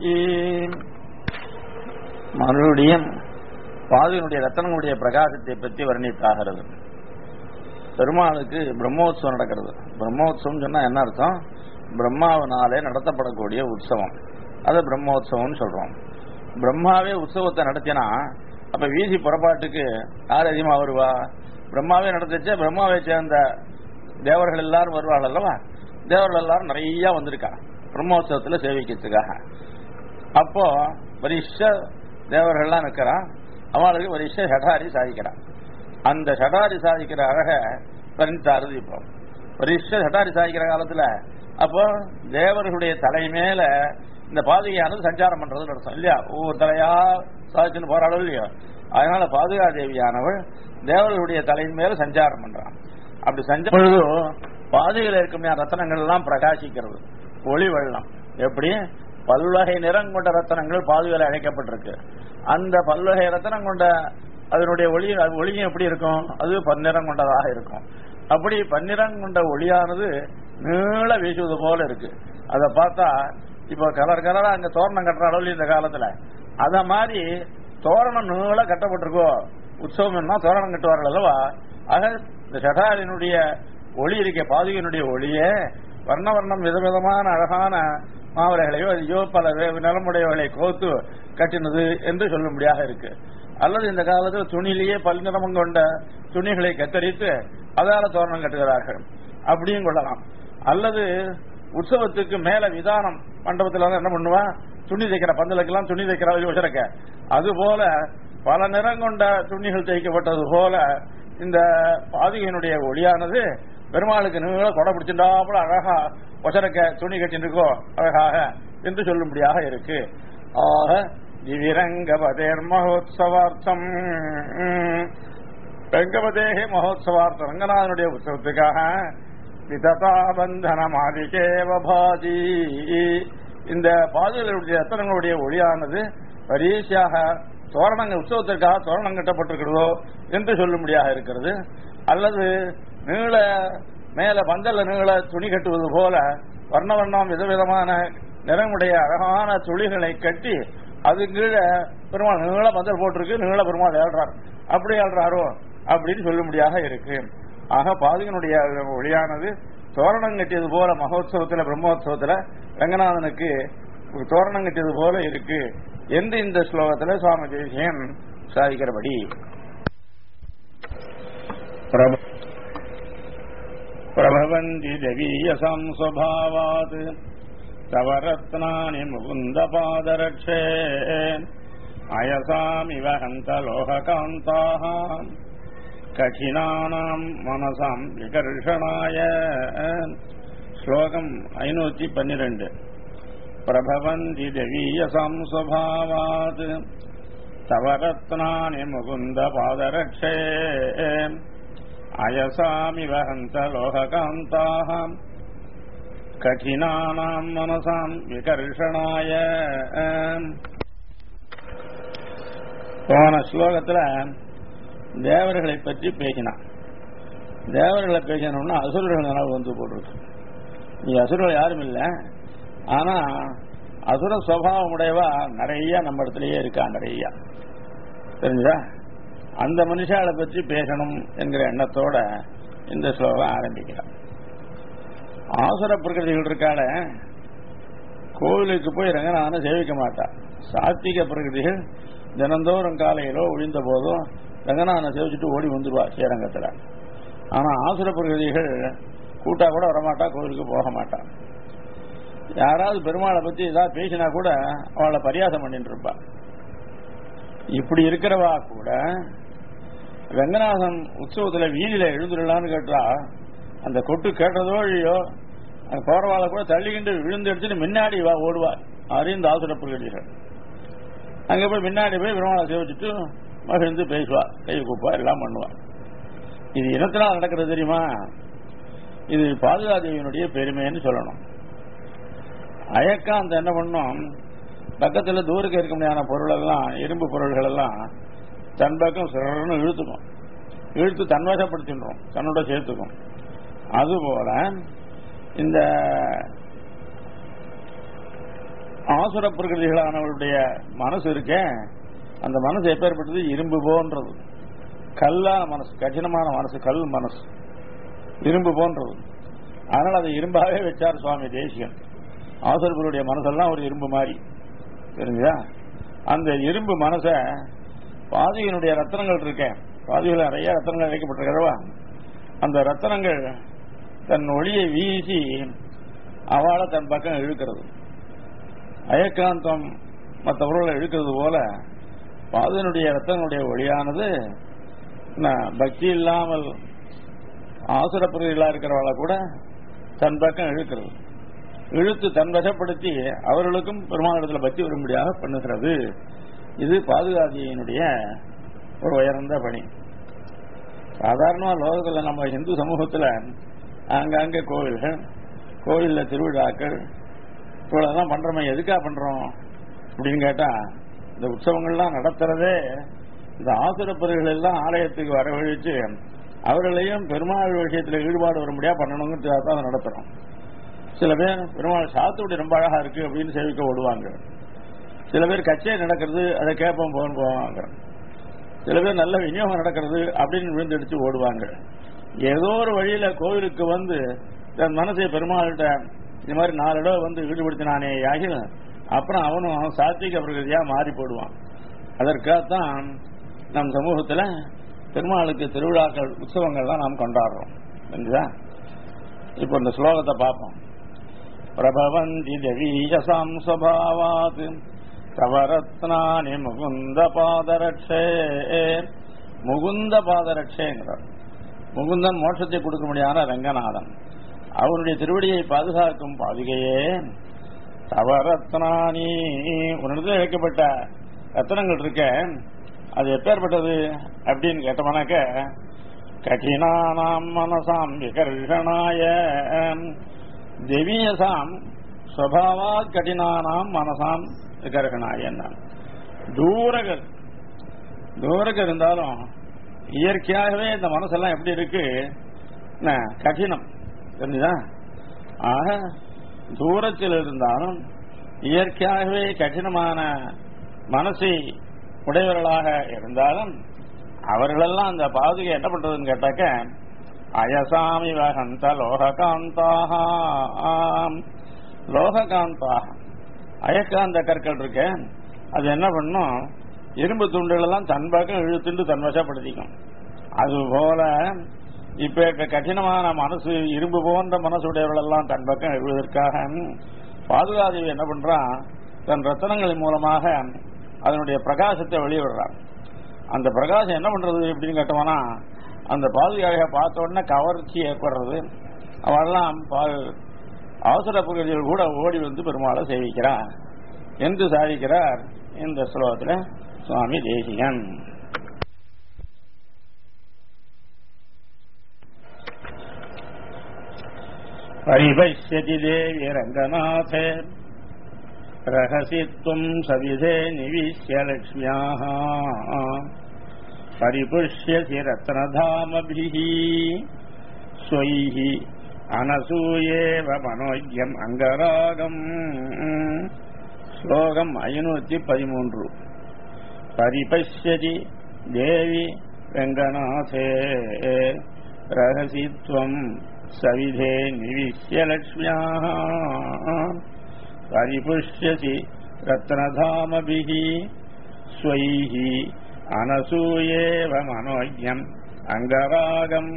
மறுபடியும் பாதுகனுடைய ரத்தனங்களுடைய பிரகாசத்தை பற்றி வர்ணித்தாகிறது பெருமாளுக்கு பிரம்மோத்சவம் நடக்கிறது பிரம்மோத்சவம் சொன்னா என்ன அர்த்தம் பிரம்மாவினாலே நடத்தப்படக்கூடிய உற்சவம் அதை பிரம்மோத்சவம்னு சொல்றோம் பிரம்மாவே உற்சவத்தை நடத்தினா அப்ப வீதி புறப்பாட்டுக்கு யார் அதிகமா வருவா பிரம்மாவே நடத்திச்சா பிரம்மாவை சேர்ந்த தேவர்கள் எல்லாரும் வருவாள் அல்லவா தேவர்கள் எல்லாரும் நிறைய வந்திருக்கா பிரம்மோத்சவத்துல சேவிக்கிறதுக்காக அப்போ வரிஷ தேவர்கள்லாம் நிற்கிறான் அவளுக்கு வரிஷ ஷடாரி சாதிக்கிறான் அந்த ஷடாரி சாதிக்கிற அழக வர்ணித்தாருது இப்போ வரிஷ ஷடாரி சாதிக்கிற காலத்துல அப்போ தேவர்களுடைய தலை மேல இந்த பாதுகையானது சஞ்சாரம் பண்றதுன்னு அர்த்தம் இல்லையா ஒவ்வொரு தலையா சாதிச்சுன்னு போராடும் இல்லையோ அதனால பாதுகா தேவியானவள் தேவர்களுடைய தலையின் மேல சஞ்சாரம் பண்றான் அப்படி சஞ்ச பொழுது பாதுகையில் இருக்கும் ரத்தனங்கள் எல்லாம் பிரகாசிக்கிறது ஒளி வெள்ளம் எப்படி பல்வகை நிறம் கொண்ட ரத்தனங்கள் பாதுகையில் அழைக்கப்பட்டிருக்கு அந்த பல்வகை ரத்தனம் கொண்ட அதனுடைய ஒளி ஒளியும் எப்படி இருக்கும் அது பன்னிறம் கொண்டதாக இருக்கும் அப்படி பன்னிறம் கொண்ட ஒளியானது நீள வீசுவது போல இருக்கு அதை பார்த்தா இப்போ கலர் கலரா அங்க தோரணம் கட்டுற அளவில் இந்த காலத்துல அத மாதிரி தோரணம் நீள கட்டப்பட்டிருக்கோ உற்சவம்னா தோரணம் கட்டுவார்கள் அல்லவா ஆக இந்த ஷடாரினுடைய ஒளி இருக்க பாதுகையினுடைய ஒளியே வர்ண வர்ணம் விதவிதமான அழகான மாவரைகளையோ ஐயோ பல வே- நிலமுடையவர்களை கோத்து கட்டினது என்று சொல்லும்படியாக இருக்கு அல்லது இந்த காலத்தில் துணியிலேயே பல்நிறமம் கொண்ட துணிகளை கத்தரித்து அதால தோரணம் கட்டுகிறார்கள் அப்படியும் கொள்ளலாம் அல்லது உற்சவத்துக்கு மேல விதானம் மண்டபத்துல வந்து என்ன பண்ணுவா துணி தைக்கிற பந்தலுக்கெல்லாம் துணி தைக்கிற யோசனைக்க அது போல பல நிறம் கொண்ட துணிகள் தைக்கப்பட்டது போல இந்த பாதுகையினுடைய ஒளியானது பெருமாளுக்கு நீங்கள கொடை பிடிச்சிருந்தாப்புல அழகா ஒசரக்க துணி கட்டிருக்கோ அழகாக என்று சொல்லும்படியாக இருக்கு ஆக திவிரங்கபதேர் மகோத்சவார்த்தம் ரங்கபதேகே மகோத்சவார்த்தம் ரங்கநாதனுடைய உற்சவத்துக்காக விததாபந்தன மாதிகேவ பாதி இந்த பாதுகளுடைய ரத்தனங்களுடைய ஒளியானது பரீசியாக தோரணங்கள் உற்சவத்திற்காக தோரணம் கட்டப்பட்டிருக்கிறதோ என்று சொல்லும்படியாக இருக்கிறது அல்லது நீள மேல பந்தல்ல நீள துணி கட்டுவது போல வர்ண வண்ணம் விதவிதமான நிறமுடைய அழகான துளிகளை கட்டி அது கீழே பெருமாள் நீள பந்தல் போட்டிருக்கு நீள பெருமாள் ஏழ்றார் அப்படி ஏழ்றாரோ அப்படின்னு சொல்லும்படியாக இருக்கு ஆக பாதுகனுடைய ஒளியானது தோரணம் கட்டியது போல மகோத்சவத்துல பிரம்மோத்சவத்துல ரங்கநாதனுக்கு ஒரு தோரணம் கட்டியது போல இருக்கு என்று இந்த ஸ்லோகத்துல சுவாமி தேசியன் சாதிக்கிறபடி பிரப- பிரபவந்தி தவீயசாம் ஸ்வபாவாத் தவ ரத்னானி முகுந்த பாதரக்ஷே அயசாமிவ ஹந்த லோககாந்தாः கఠినానాం மனசாம் விகர்ஷணாய ஸ்லோகம் ஐநூத்தி பன்னிரண்டு பிரபவந்தி தவீயசாம் ஸ்வபாவாத் தவ ரத்னானி முகுந்த பாதரக்ஷே அயசாமிவ ஹந்த லோககாந்தாः கఠినానాం மனசாம் விகர்ஷணாய போன ஸ்லோகத்துல தேவர்களை பற்றி பேசினான் தேவர்களை பேசணும்னா அசுரர்கள் நினைவு வந்து போட்டிருக்கு நீ அசுரர்கள் யாரும் இல்லை ஆனா அசுர சுவாவம் உடையவா நிறைய நம்ம இடத்துலயே இருக்கா நிறைய தெரிஞ்சா அந்த மனுஷாவை பற்றி பேசணும் என்கிற எண்ணத்தோட இந்த ஸ்லோகம் ஆரம்பிக்கிறான் ஆசுர பிரகிருதிகள் இருக்கால கோவிலுக்கு போய் ரங்கநாதனை சேவிக்க மாட்டா சாத்விக பிரகிருதிகள் தினந்தோறும் காலையிலோ ஒழிந்த போதோ ரங்கநாதனை சேவிச்சுட்டு ஓடி வந்துடுவா ஸ்ரீரங்கத்தில் ஆனா ஆசுர பிரகிருதிகள் கூட்டா கூட வரமாட்டா கோவிலுக்கு போக மாட்டா யாராவது பெருமாளை பத்தி ஏதாவது பேசினா கூட அவளை பரியாசம் பண்ணிட்டு இருப்பா இப்படி இருக்கிறவா கூட ரங்கநாதன் உற்சவத்துல வீதியில எழுந்துடலான்னு கேட்டா அந்த கொட்டு கேட்டதோ இல்லையோ அந்த போறவாளை கூட தள்ளிக்கிண்டு விழுந்து எடுத்துட்டு முன்னாடி வா ஓடுவா அறிந்து ஆசுர பிரகிருதிகள் அங்க போய் முன்னாடி போய் பெருமாளை சேவிச்சுட்டு மகிழ்ந்து பேசுவா கை கூப்பா எல்லாம் பண்ணுவா இது இனத்தினால் நடக்கிறது தெரியுமா இது பாதுகாதேவியினுடைய பெருமைன்னு சொல்லணும் அயக்காந்த என்ன பண்ணும் பக்கத்துல தூரக்கு இருக்க முடியாத பொருள் எல்லாம் இரும்பு பொருள்கள் எல்லாம் தன் பக்கம் சிறன்னு இழுத்துக்கும் இழுத்து தன்வசப்படுத்தின்றோம் தன்னோட சேர்த்துக்கும் அதுபோல இந்த ஆசுர பிரகிருதிகளானவருடைய மனசு இருக்கே அந்த மனசு எப்பேற்பட்டது இரும்பு போன்றது கல்லான மனசு கடினமான மனசு கல் மனசு இரும்பு போன்றது அதனால அதை இரும்பாவே வச்சார் சுவாமி தேசிகன் ஆசுரர்களுடைய மனசெல்லாம் ஒரு இரும்பு மாதிரி தெரிஞ்சா அந்த இரும்பு மனச பாதியினுடைய ரத்தனங்கள் இருக்கேன் பாதியில் நிறைய ரத்தனங்கள் இழைக்கப்பட்டிருக்கிறவா அந்த ரத்தனங்கள் தன் ஒளியை வீசி அவளை தன் பக்கம் இழுக்கிறது அயக்காந்தம் மற்ற பொருளை இழுக்கிறது போல பாதனுடைய ரத்தனுடைய ஒளியானது ந- பக்தி இல்லாமல் ஆசுர பிரிவுகளா இருக்கிறவளை கூட தன் பக்கம் இழுக்கிறது இழுத்து தன் வசப்படுத்தி அவர்களுக்கும் பெருமாளிடத்தில் பக்தி வரும்படியாக பண்ணுகிறது இது பாதுகாதியினுடைய ஒரு உயர்ந்த பணி சாதாரணமா லோகத்துல நம்ம இந்து சமூகத்துல ஆங்காங்கே கோவில்கள் கோவில்ல திருவிழாக்கள் இவ்வளவுதான் பண்றோமே எதுக்கா பண்றோம் அப்படின்னு கேட்டா இந்த உற்சவங்கள்லாம் நடத்துறதே இந்த ஆசுர பிறகுகள் எல்லாம் ஆலயத்துக்கு வரவழைச்சு அவர்களையும் பெருமாள் விஷயத்துல ஈடுபாடு வரும்படியா பண்ணணுங்கிறதுக்காக தான் அதை நடத்துறோம் சில பேர் பெருமாள் சாத்துக்குடி ரொம்ப அழகா இருக்கு அப்படின்னு சேவிக்க ஓடுவாங்க சில பேர் கச்சேரி நடக்கிறது அதை கேட்போம் போகணும் போவாங்க சில பேர் நல்ல விநியோகம் நடக்கிறது அப்படின்னு விழுந்தடிச்சு ஓடுவாங்க ஏதோ ஒரு வழியில கோவிலுக்கு வந்து தன் மனசை பெருமாள்கிட்ட இந்த மாதிரி நாலு இடம் வந்து ஈடுபடுத்தினானே ஆகிய அப்புறம் அவனும் சாத்விக பிரகதியா மாறி போடுவான் அதற்காகத்தான் நம் சமூகத்துல பெருமாளுக்கு திருவிழாக்கள் உற்சவங்கள்லாம் நாம் கொண்டாடுறோம் புரிஞ்சுதா இப்போ இந்த ஸ்லோகத்தை பார்ப்போம் பிரபவந்தி தேவீயசாம் சுவாவாத் தவரத்னானி முகுந்த பாதரட்சே முகுந்த பாதரட்சேங்கிறார் முகுந்தன் மோட்சத்தை கொடுக்க முடியாத ரங்கநாதன் அவருடைய திருவடியை பாதுகாக்கும் பாதுகையே தவரத்னானி உன்னிடத்தில் வைக்கப்பட்ட ரத்தனங்கள் இருக்க அது எப்பேற்பட்டது அப்படின்னு கேட்டோம்னாக்க கடினானாம் மனசாம் விகர்ஷனாய தெவியசாம் ஸ்வபாவா கடினானாம் மனசாம் விகர்ஷனாய தூரகர் தூரக இருந்தாலும் இயற்கையாகவே இந்த மனசெல்லாம் எப்படி இருக்கு என்ன, கடினம் தெரிஞ்சுதா ஆக தூரத்தில் இருந்தாலும் இயற்கையாகவே கடினமான மனசை உடையவர்களாக இருந்தாலும் அவர்களெல்லாம் அந்த பாதுகை என்ன பண்றதுன்னு கேட்டாக்க அயசாமி வகந்த லோககாந்தாக லோககாந்தாக அயக்காந்த கற்கள் இருக்க அது என்ன பண்ணும் இரும்பு துண்டுகள் எல்லாம் தன் பக்கம் இழுத்துண்டு தன் வசப்படுத்திக்கும் அது போல இப்ப இருக்க கடினமான மனசு இரும்பு போன்ற மனசுடையவர்கள் எல்லாம் தன் பக்கம் எழுவதற்காக பாதுகாதேவி என்ன பண்றான் தன் ரத்தனங்களின் மூலமாக அதனுடைய பிரகாசத்தை வெளியிடுறான் அந்த பிரகாசம் என்ன பண்றது அப்படின்னு கேட்டோம்னா அந்த பாதுகாக பார்த்த உடனே கவர்ச்சி ஏற்படுறது அவெல்லாம் பா- அவசர புகழ்ச்சிகள் கூட ஓடி வந்து பெருமாளை சேவிக்கிறார் என்று சாதிக்கிறார் இந்த ஸ்லோகத்தில் சுவாமி தேசிகன் परिपश्यति देवि रङ्गनाथे रहसि त्वम् सविधे निविश्य लक्ष्म्याः परिपुष्यसि रत्नधामभिः स्वैः अनसूयेव मनोज्ञम् अङ्गरागम् श्लोकम् ऐनूति पदिमूன்று परिपश्यति देवि रङ्गनाथे रहसि त्वम् सविधे निविश्य लक्ष्म्याः परिपुष्यसि रत्नधामभिः स्वैः अनसूयेव मनोज्ञम् அங்கராகம்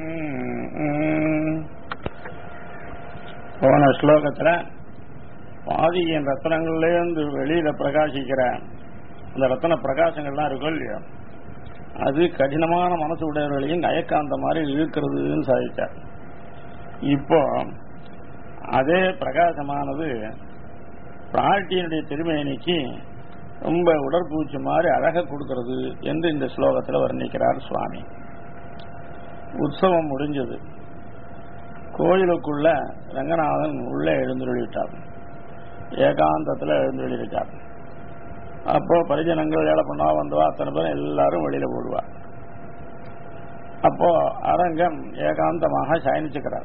போன ஸ்லோகத்துல பாதியின் ரத்னங்கள்லேருந்து வெளியில பிரகாசிக்கிற அந்த ரத்தன பிரகாசங்கள்லாம் இருக்கும் இல்லையா அது கடினமான மனசு உடையவர்களையும் நயக்காந்த மாதிரி இழுக்கிறதுன்னு சாதிச்சார் இப்போ அதே பிரகாசமானது பிராட்டியினுடைய திருமேனிக்கு ரொம்ப உடற்பூச்சி மாதிரி அழக கொடுக்கிறது என்று இந்த ஸ்லோகத்தில் வர்ணிக்கிறார் சுவாமி உற்சவம் முடிஞ்சது கோயிலுக்குள்ள ரங்கநாதன் உள்ளே எழுந்துள்ளிட்டார் ஏகாந்தத்தில் எழுந்துள்ளிருக்கார் அப்போ பரிஜனங்கள் வேலை பண்ணா வந்தவா அத்தனை பேரும் எல்லாரும் வெளியில போடுவா அப்போ அரங்கம் ஏகாந்தமாக சயனிச்சுக்கிறார்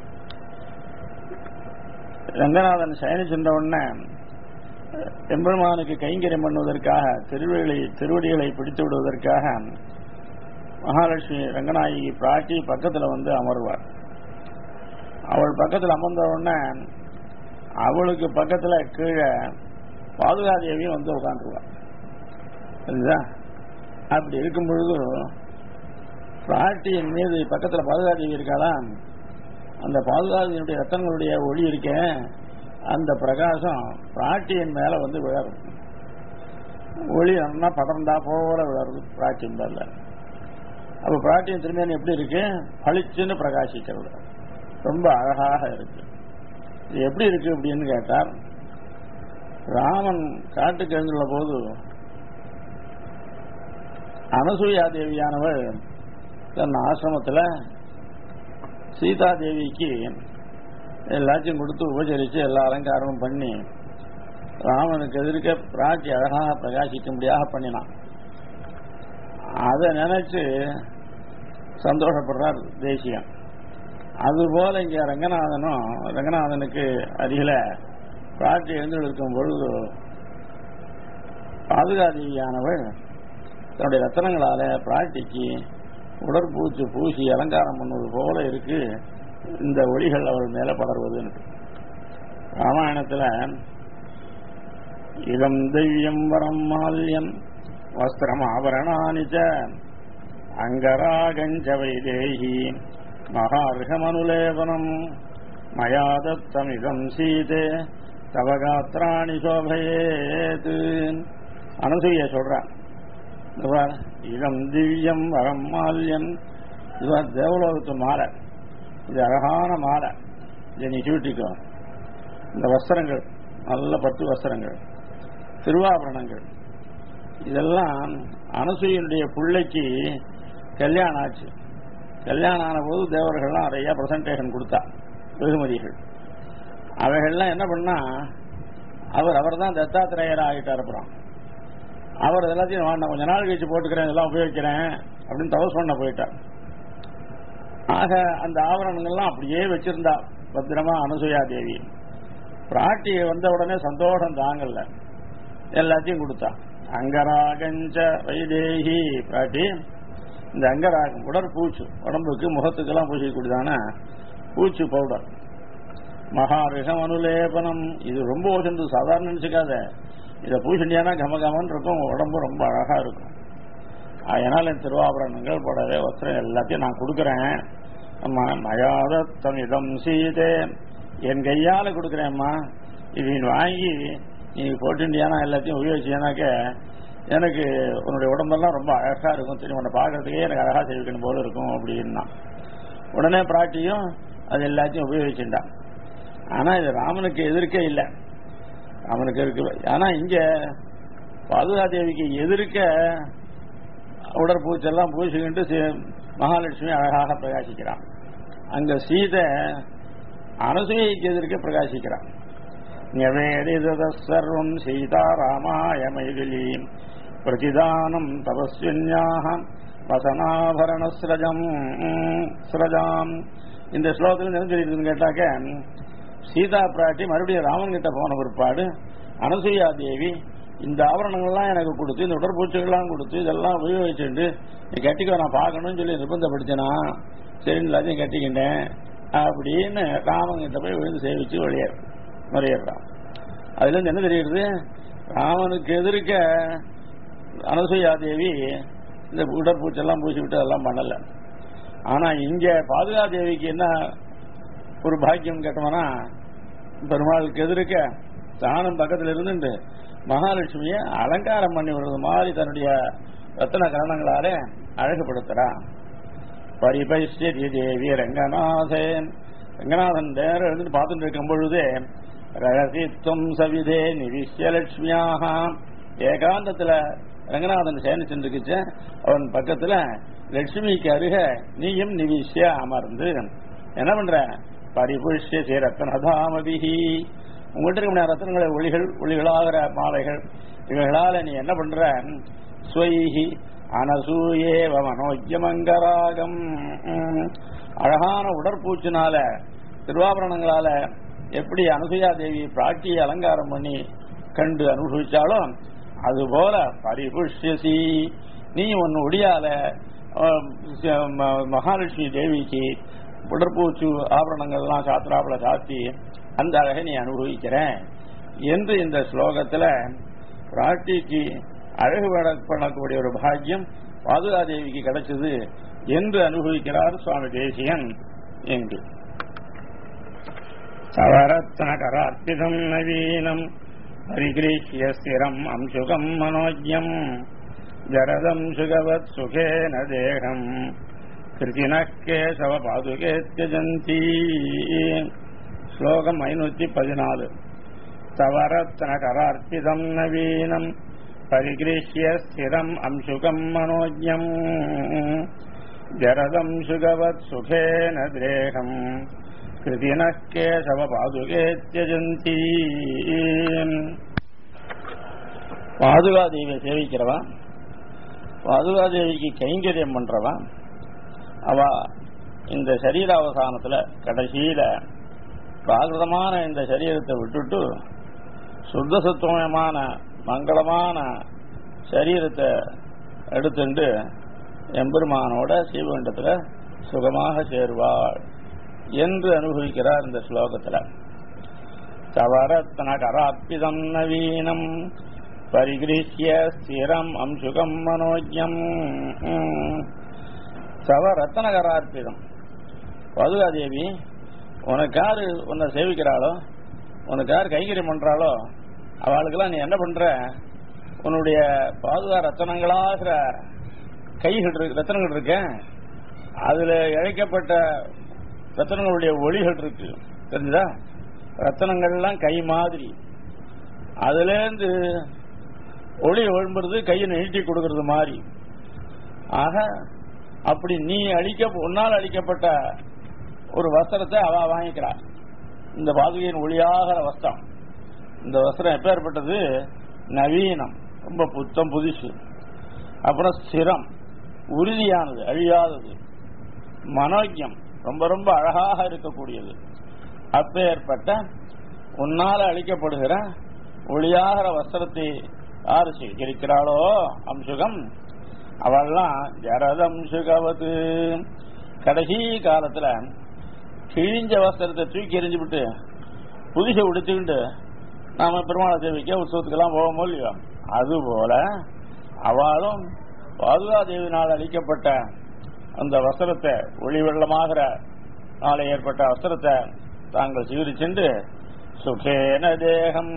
ரங்கநாதன் சயனிச்சென்ற உடனே எம்பெருமானுக்கு கைங்கரியம் பண்ணுவதற்காக திருவடிகளை திருவடிகளை பிடித்து விடுவதற்காக மகாலட்சுமி ரங்கநாயகி பிராட்டி பக்கத்துல வந்து அமர்வார் அவள் பக்கத்தில் அமர்ந்த உடனே அவளுக்கு பக்கத்துல கீழே பாதுகாதேவியும் வந்து உட்காந்துருவார் புரியுதா அப்படி இருக்கும் பொழுது பிராட்டியின் மீது பக்கத்துல பாதுகாதேவி இருக்காளா அந்த பாதுகாதேவியுடைய ரத்தங்களுடைய ஒளி இருக்க அந்த பிரகாசம் பிராட்டியின் மேல வந்து விழரும் ஒளி நல்லா படர்ந்தா போல விழருது பிராட்டியின் மேல அப்ப பிராட்டியின் திருமேனி எப்படி இருக்கு பளிச்சுன்னு பிரகாசிக்கிறது ரொம்ப அழகாக இருக்கு இது எப்படி இருக்கு அப்படின்னு கேட்டார் ராமன் காட்டுக்கு எழுந்துள்ள போது அனசூயா தேவியானவள் தன் ஆசிரமத்தில் சீதா தேவிக்கு எல்லாத்தையும் கொடுத்து உபச்சரித்து எல்லா அலங்காரமும் பண்ணி ராமனுக்கு எதிர்க்க பிராட்டி அழகாக பிரகாசிக்கும்படியாக பண்ணினான் அதை நினைச்சு சந்தோஷப்படுறார் தேசியம் அதுபோல இங்க ரங்கநாதனும் ரங்கநாதனுக்கு அருகில பிராட்டி எழுந்திருக்கும் பொழுது பாதுகாதேவியானவள் தன்னுடைய ரத்தனங்களால பிராட்டிக்கு உடற்பூச்சு பூசி அலங்காரம் பண்ணுவது போல இருக்கு இந்த ஒளிகள் அவள் மேல படர்வதுன்னு ராமாயணத்துல இதம் தெய்யம் வரம் மால்யம் வஸ்திரம் ஆபரணானிச்ச அங்கராகஞ்ச வைதேகி மகார்கமனுலேபனம் மயா தத்தமிதம் சீதே தவ காத்திராணி சோபயேத் அனசூய சொல்றான் இந்த பாரு, இளம் திவ்யம் வரம் மால்யம் இது தேவலோகத்து மாலை இது அழகான மாலை இதை நீ சூட்டிக்கோ இந்த வஸ்திரங்கள் நல்ல பட்டு வஸ்திரங்கள் திருவாபரணங்கள் இதெல்லாம் அனசூயனுடைய பிள்ளைக்கு கல்யாணம் ஆச்சு கல்யாணம் ஆன போது தேவர்கள்லாம் நிறைய பிரசன்டேஷன் கொடுத்தா வெகுமதிகள் அவைகள்லாம் என்ன பண்ணா அவர் அவர் தான் தத்தாத்திரேயர் ஆகிட்டார் அப்புறம் அவர் எல்லாத்தையும் நான் கொஞ்ச நாள் கழிச்சு போட்டுக்கிறேன் இதெல்லாம் உபயோகிக்கிறேன் அப்படின்னு தவஸ் பண்ண போயிட்டார் ஆக அந்த ஆவரணங்கள்லாம் அப்படியே வச்சிருந்தா பத்திரமா அனுசுயா தேவி பிராட்டி வந்த உடனே சந்தோஷம் தாங்கல எல்லாத்தையும் கொடுத்தா அங்கராகஞ்ச வைதேகி பிராட்டி இந்த அங்கராகம் உடற்பூச்சு உடம்புக்கு முகத்துக்கெல்லாம் பூசிக்கூடியதான பூச்சு பவுடர் மகாரிஷம் அனுலேபனம் இது ரொம்ப ஓசந்து சாதாரண நினைச்சுக்காத இதை பூசண்டியானா கமகமன்னு இருக்கும் உடம்பு ரொம்ப அழகா இருக்கும் அதனால என் திருவாபரணங்கள் புடவை வஸ்திரம் எல்லாத்தையும் நான் கொடுக்குறேன் அம்மா மயாத தமிதம் சீதே என் கையால கொடுக்குறேன்மா இது நீ வாங்கி நீ போட்டுண்டியானா எல்லாத்தையும் உபயோகிச்சியானாக்க எனக்கு உன்னுடைய உடம்பெல்லாம் ரொம்ப அழகா இருக்கும் சரி உன்னை பார்க்கறதுக்கே எனக்கு அழகா செய்விக்கணும் போல இருக்கும் அப்படின்னா உடனே பிராட்டியும் அது எல்லாத்தையும் உபயோகிச்சுட்டான் ஆனா இது ராமனுக்கு எதிர்க்க இல்லை ராமனுக்கு இருக்கு ஆனா இங்க பாதுகாதேவிக்கு எதிர்க்க உடற்பூச்செல்லாம் பூசிக்கிட்டு சி- மகாலட்சுமி அழகாக பிரகாசிக்கிறான் அங்க சீதை அனசூயைக்கு எதிர்க்க பிரகாசிக்கிறான் ஞவேதிதத சர்வம் சீதா ராமாய மைதிலீம் பிரதிதானம் தபஸ்வின்யாக வசனாபரண ஸ்ரஜம் ஸ்ரஜாம் இந்த ஸ்லோகத்தில் என்ன தெரியுதுன்னு கேட்டாக்க சீதா பிராட்டி மறுபடியும் ராமன் கிட்ட போன பிற்பாடு அனசூயா தேவி இந்த ஆபரணங்கள்லாம் எனக்கு கொடுத்து இந்த உடற்பூச்சிகள்லாம் கொடுத்து இதெல்லாம் உபயோகிச்சுட்டு நீ கட்டிக்கோ நான் பார்க்கணும்னு சொல்லி நிர்பந்தப்படுத்தினா சரி எல்லாத்தையும் கட்டிக்கிட்டேன் அப்படின்னு ராமன் கிட்ட போய் விழுந்து சேவிச்சு வெளியே முறையிடுறான் அதுல இருந்து என்ன தெரியுது ராமனுக்கு எதிர்க்க அனசூயா தேவி இந்த உடற்பூச்செல்லாம் பூசி விட்டு அதெல்லாம் பண்ணல ஆனா இங்க பாதுகா தேவிக்கு என்ன ஒரு பாக்கியம் கேட்டோம்னா பெருமாளுக்கு எதிர்க்க தானும் பக்கத்துல இருந்துட்டு மகாலட்சுமிய அலங்காரம் பண்ணி விடுறது மாதிரி தன்னுடைய ரத்தன கரணங்களாலே அழகுபடுத்துறா பரிபைஷ்டி தேவி ரங்கநாதன் ரங்கநாதன் நேரம் எழுந்துட்டு பார்த்துட்டு இருக்கும் பொழுது ரகசித்துவம் சவிதே நிவிஷ்ய லட்சுமியாக ஏகாந்தத்துல ரங்கநாதன் சேனிச்சுருக்குச்சு அவன் பக்கத்துல லட்சுமிக்கு அருக நீயும் நிவிஷ்ய அமர்ந்து என்ன பண்ற பரிபுஷ்ய ஸ்ரீ ரத்னதாமபிஹி உங்கள்கிட்ட இருக்க ரத்னங்களை ஒளிகள் ஒளிகளாகிற மாலைகள் இவைகளால நீ என்ன பண்ற ஸ்வைஹி அனசூயேவ மனோஜ்யமங்கராகம் உம், அழகான உடற்பூச்சினால திருவாபரணங்களால எப்படி அனுசூயா தேவி பிராட்டியை அலங்காரம் பண்ணி கண்டு அனுபவிச்சாலோ அதுபோல பரிபுஷ்யசி நீ உன் ஒடியால அஹ், ம- மகாலட்சுமி தேவிக்கு உடற்பூச்சு ஆபரணங்கள்லாம் சாத்திராப்புல சாத்தி அந்த அழகை நீ அனுபவிக்கிற என்று இந்த ஸ்லோகத்துல பிராட்டிக்கு அழகு பட- பண்ணக்கூடிய ஒரு பாக்கியம் பாதுகாதேவிக்கு கிடைச்சது என்று அனுபவிக்கிறார் சுவாமி தேசியன் என்று தவரத்னகரார்த்திதம் நவீனம் பரிகிரீஷ்ய ஸ்திரம் அம்சுகம் மனோஜ்யம் ஜரதம் சுகவத் சுகேன தேகம் கிருத்தினः கேசவ பாதுகே தியஜந்தி ஸ்லோகம் ஐநூத்தி பதினாலு தவரத்னகரார்த்திதம் நவீனம் பரிகிரீஷ்ய ஸ்திரம் அம்சுகம் மனோஜ்யம் ஜரதம் சுகவத் சுகேன தேகம் கிருதினः கேசவ பாதுகே தியஜந்தி பாதுகாதேவியை சேவிக்கிறவா பாதுகாதேவிக்கு கைங்கரியம் பண்றவா அவ இந்த சரீராவசானத்துல கடைசியில பிராகிருதமான இந்த சரீரத்தை விட்டுட்டு சுத்த சுத்தமயமான மங்களமான சரீரத்தை எடுத்துண்டு எம்பெருமானோட ஸ்ரீவைண்டத்துல சுகமாக சேருவாள் என்று அனுபவிக்கிறார் இந்த ஸ்லோகத்துல தவரத்ன கராத்பிதம் நவீனம் பரிகிரீஷ்ய ஸ்திரம் அம்சுகம் மனோஜ்யம் தவ ரத்னகரார்ப்பிதம் பாதுகாதேவி உனக்கு யாரு உன்னை சேவிக்கிறாளோ உனக்கு யார் கைகரியம் பண்றாளோ அவளுக்கெல்லாம் நீ என்ன பண்ற உன்னுடைய பாதுகா ரத்தனங்களாகிற கைகள் இருக்கு ரத்தனங்கள் இருக்கு அதுல இழைக்கப்பட்ட ரத்தனங்களுடைய ஒளிகள் இருக்கு தெரிஞ்சுதா ரத்தனங்கள்லாம் கை மாதிரி அதுல இருந்து ஒளி எழும்புறது கையை நீட்டி கொடுக்கறது மாதிரி ஆக அப்படி நீ அழிக்க உன்னால் அழிக்கப்பட்ட ஒரு வஸ்திரத்தை அவ வாங்கிக்கிறார் இந்த பாதுகையின் ஒளியாகிற வஸ்திரம் இந்த வஸ்திரம் எப்பேற்பட்டது நவீனம் ரொம்ப புத்தம் புதுசு அப்புறம் ஸ்திரம் உறுதியானது அழியாதது மனோஜம் ரொம்ப ரொம்ப அழகாக இருக்கக்கூடியது அப்பேற்பட்ட உன்னால அளிக்கப்படுகிற ஒளியாகிற வஸ்திரத்தை யாரு சுவீகரிக்கிறாளோ அம்சுகம் அவள்லாம் ஜரதம்சுகவது கடைசி காலத்துல கிழிஞ்ச வஸ்திரத்தை தூக்கி எறிஞ்சு விட்டு புதுசை உடுத்துக்கிட்டு நாம பெருமாளை சேவிக்க உற்சவத்துக்கெல்லாம் போவோமோ இல்லையோ அதுபோல அவளும் பாதுகாதேவினால் அளிக்கப்பட்ட அந்த வஸ்திரத்தை ஒளி வெள்ளமாகிற நாளை ஏற்பட்ட வஸ்திரத்தை தாங்கள் சீரிச்சென்று சுகேன தேகம்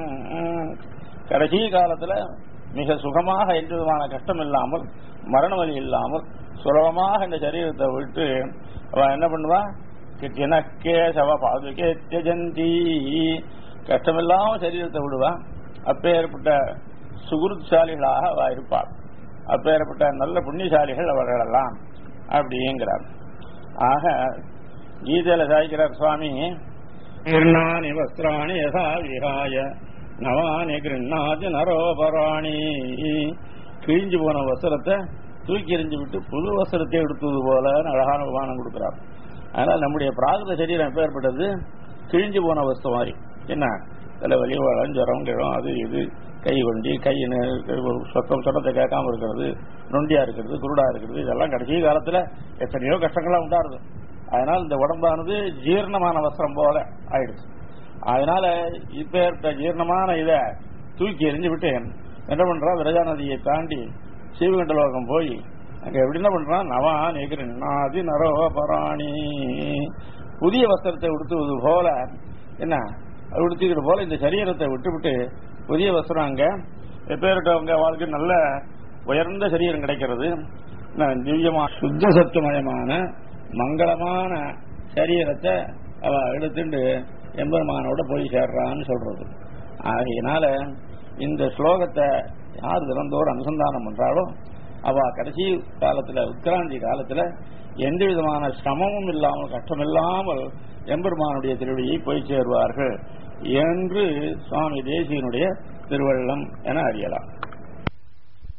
கடைசி காலத்துல மிக சுகமாக எந்த விதமான கஷ்டம் இல்லாமல் மரண வலி இல்லாமல் சுலபமாக இந்த சரீரத்தை விட்டு அவ என்ன பண்ணுவா கிட்டினக்கேசவ பாதுகே தியஜந்தி கஷ்டமில்லாம சரீரத்தை விடுவா அப்பேற்பட்ட சுகுருத்சாலிகளாக அவ இருப்பாள் அப்பேற்பட்ட நல்ல புண்ணியசாலிகள் அவர்களெல்லாம் அப்படிங்கிறார் ஆக கீதையில சாய்க்கிறார் சுவாமி கிருண்ணானி வஸ்திராணி யதா விகாய நவானி கிருண்ணாதி நரோபராணி கிழிஞ்சு போன வஸ்திரத்தை தூக்கி எறிஞ்சு விட்டு புது வஸ்திரத்தை எடுத்தது போல அழகான உபானம் கொடுக்கிறார் அதனால நம்முடைய பிராகிருத சரீரம் எப்பேற்பட்டது கிழிஞ்சு போன வஸ்து மாதிரி என்ன தலைவலி வளம் ஜுரம் கிழம் அது இது கை கொண்டி கை சொத்தம் சொத்தத்தை கேட்காம இருக்கிறது நொண்டியா இருக்கிறது குருடா இருக்கிறது இதெல்லாம் கடைசி காலத்துல எத்தனையோ கஷ்டங்கள்லாம் உண்டாருது அதனால இந்த உடம்பானது ஜீரணமான வஸ்திரம் போல ஆயிடுச்சு அதனால இப்ப ஏற்பட்ட ஜீரணமான இத தூக்கி எறிஞ்சு விட்டு என்ன பண்றா விரஜா நதியை தாண்டி சீவகண்டலோகம் போய் அங்க எப்படி என்ன பண்றான் நவா நெகிரி நரோ பராணி புதிய வஸ்திரத்தை உடுத்துவது போல என்ன உடுத்திக்கிட்டு போல இந்த சரீரத்தை விட்டுவிட்டு புதிய வஸ்திரம் அங்க எப்பேற்பட்டவங்க வாழ்க்கை நல்ல உயர்ந்த சரீரம் கிடைக்கிறது திவ்யமா சுத்த சத்துமயமான மங்களமான சரீரத்தை அவ எடுத்துட்டு எம்பெருமானோட போய் சேர்றான்னு சொல்றது ஆகையினால இந்த ஸ்லோகத்தை யார் தினந்தோறும் அனுசந்தானம் பண்றாளோ அவ கடைசி காலத்துல உத்கிராந்தி காலத்துல எந்த விதமான சிரமமும் இல்லாமல் கஷ்டமில்லாமல் எம்பெருமானுடைய திருவடியை போய் சேருவார்கள் என்று சுவாமி தேசியனுடைய திருவள்ளம் என அறியலாம்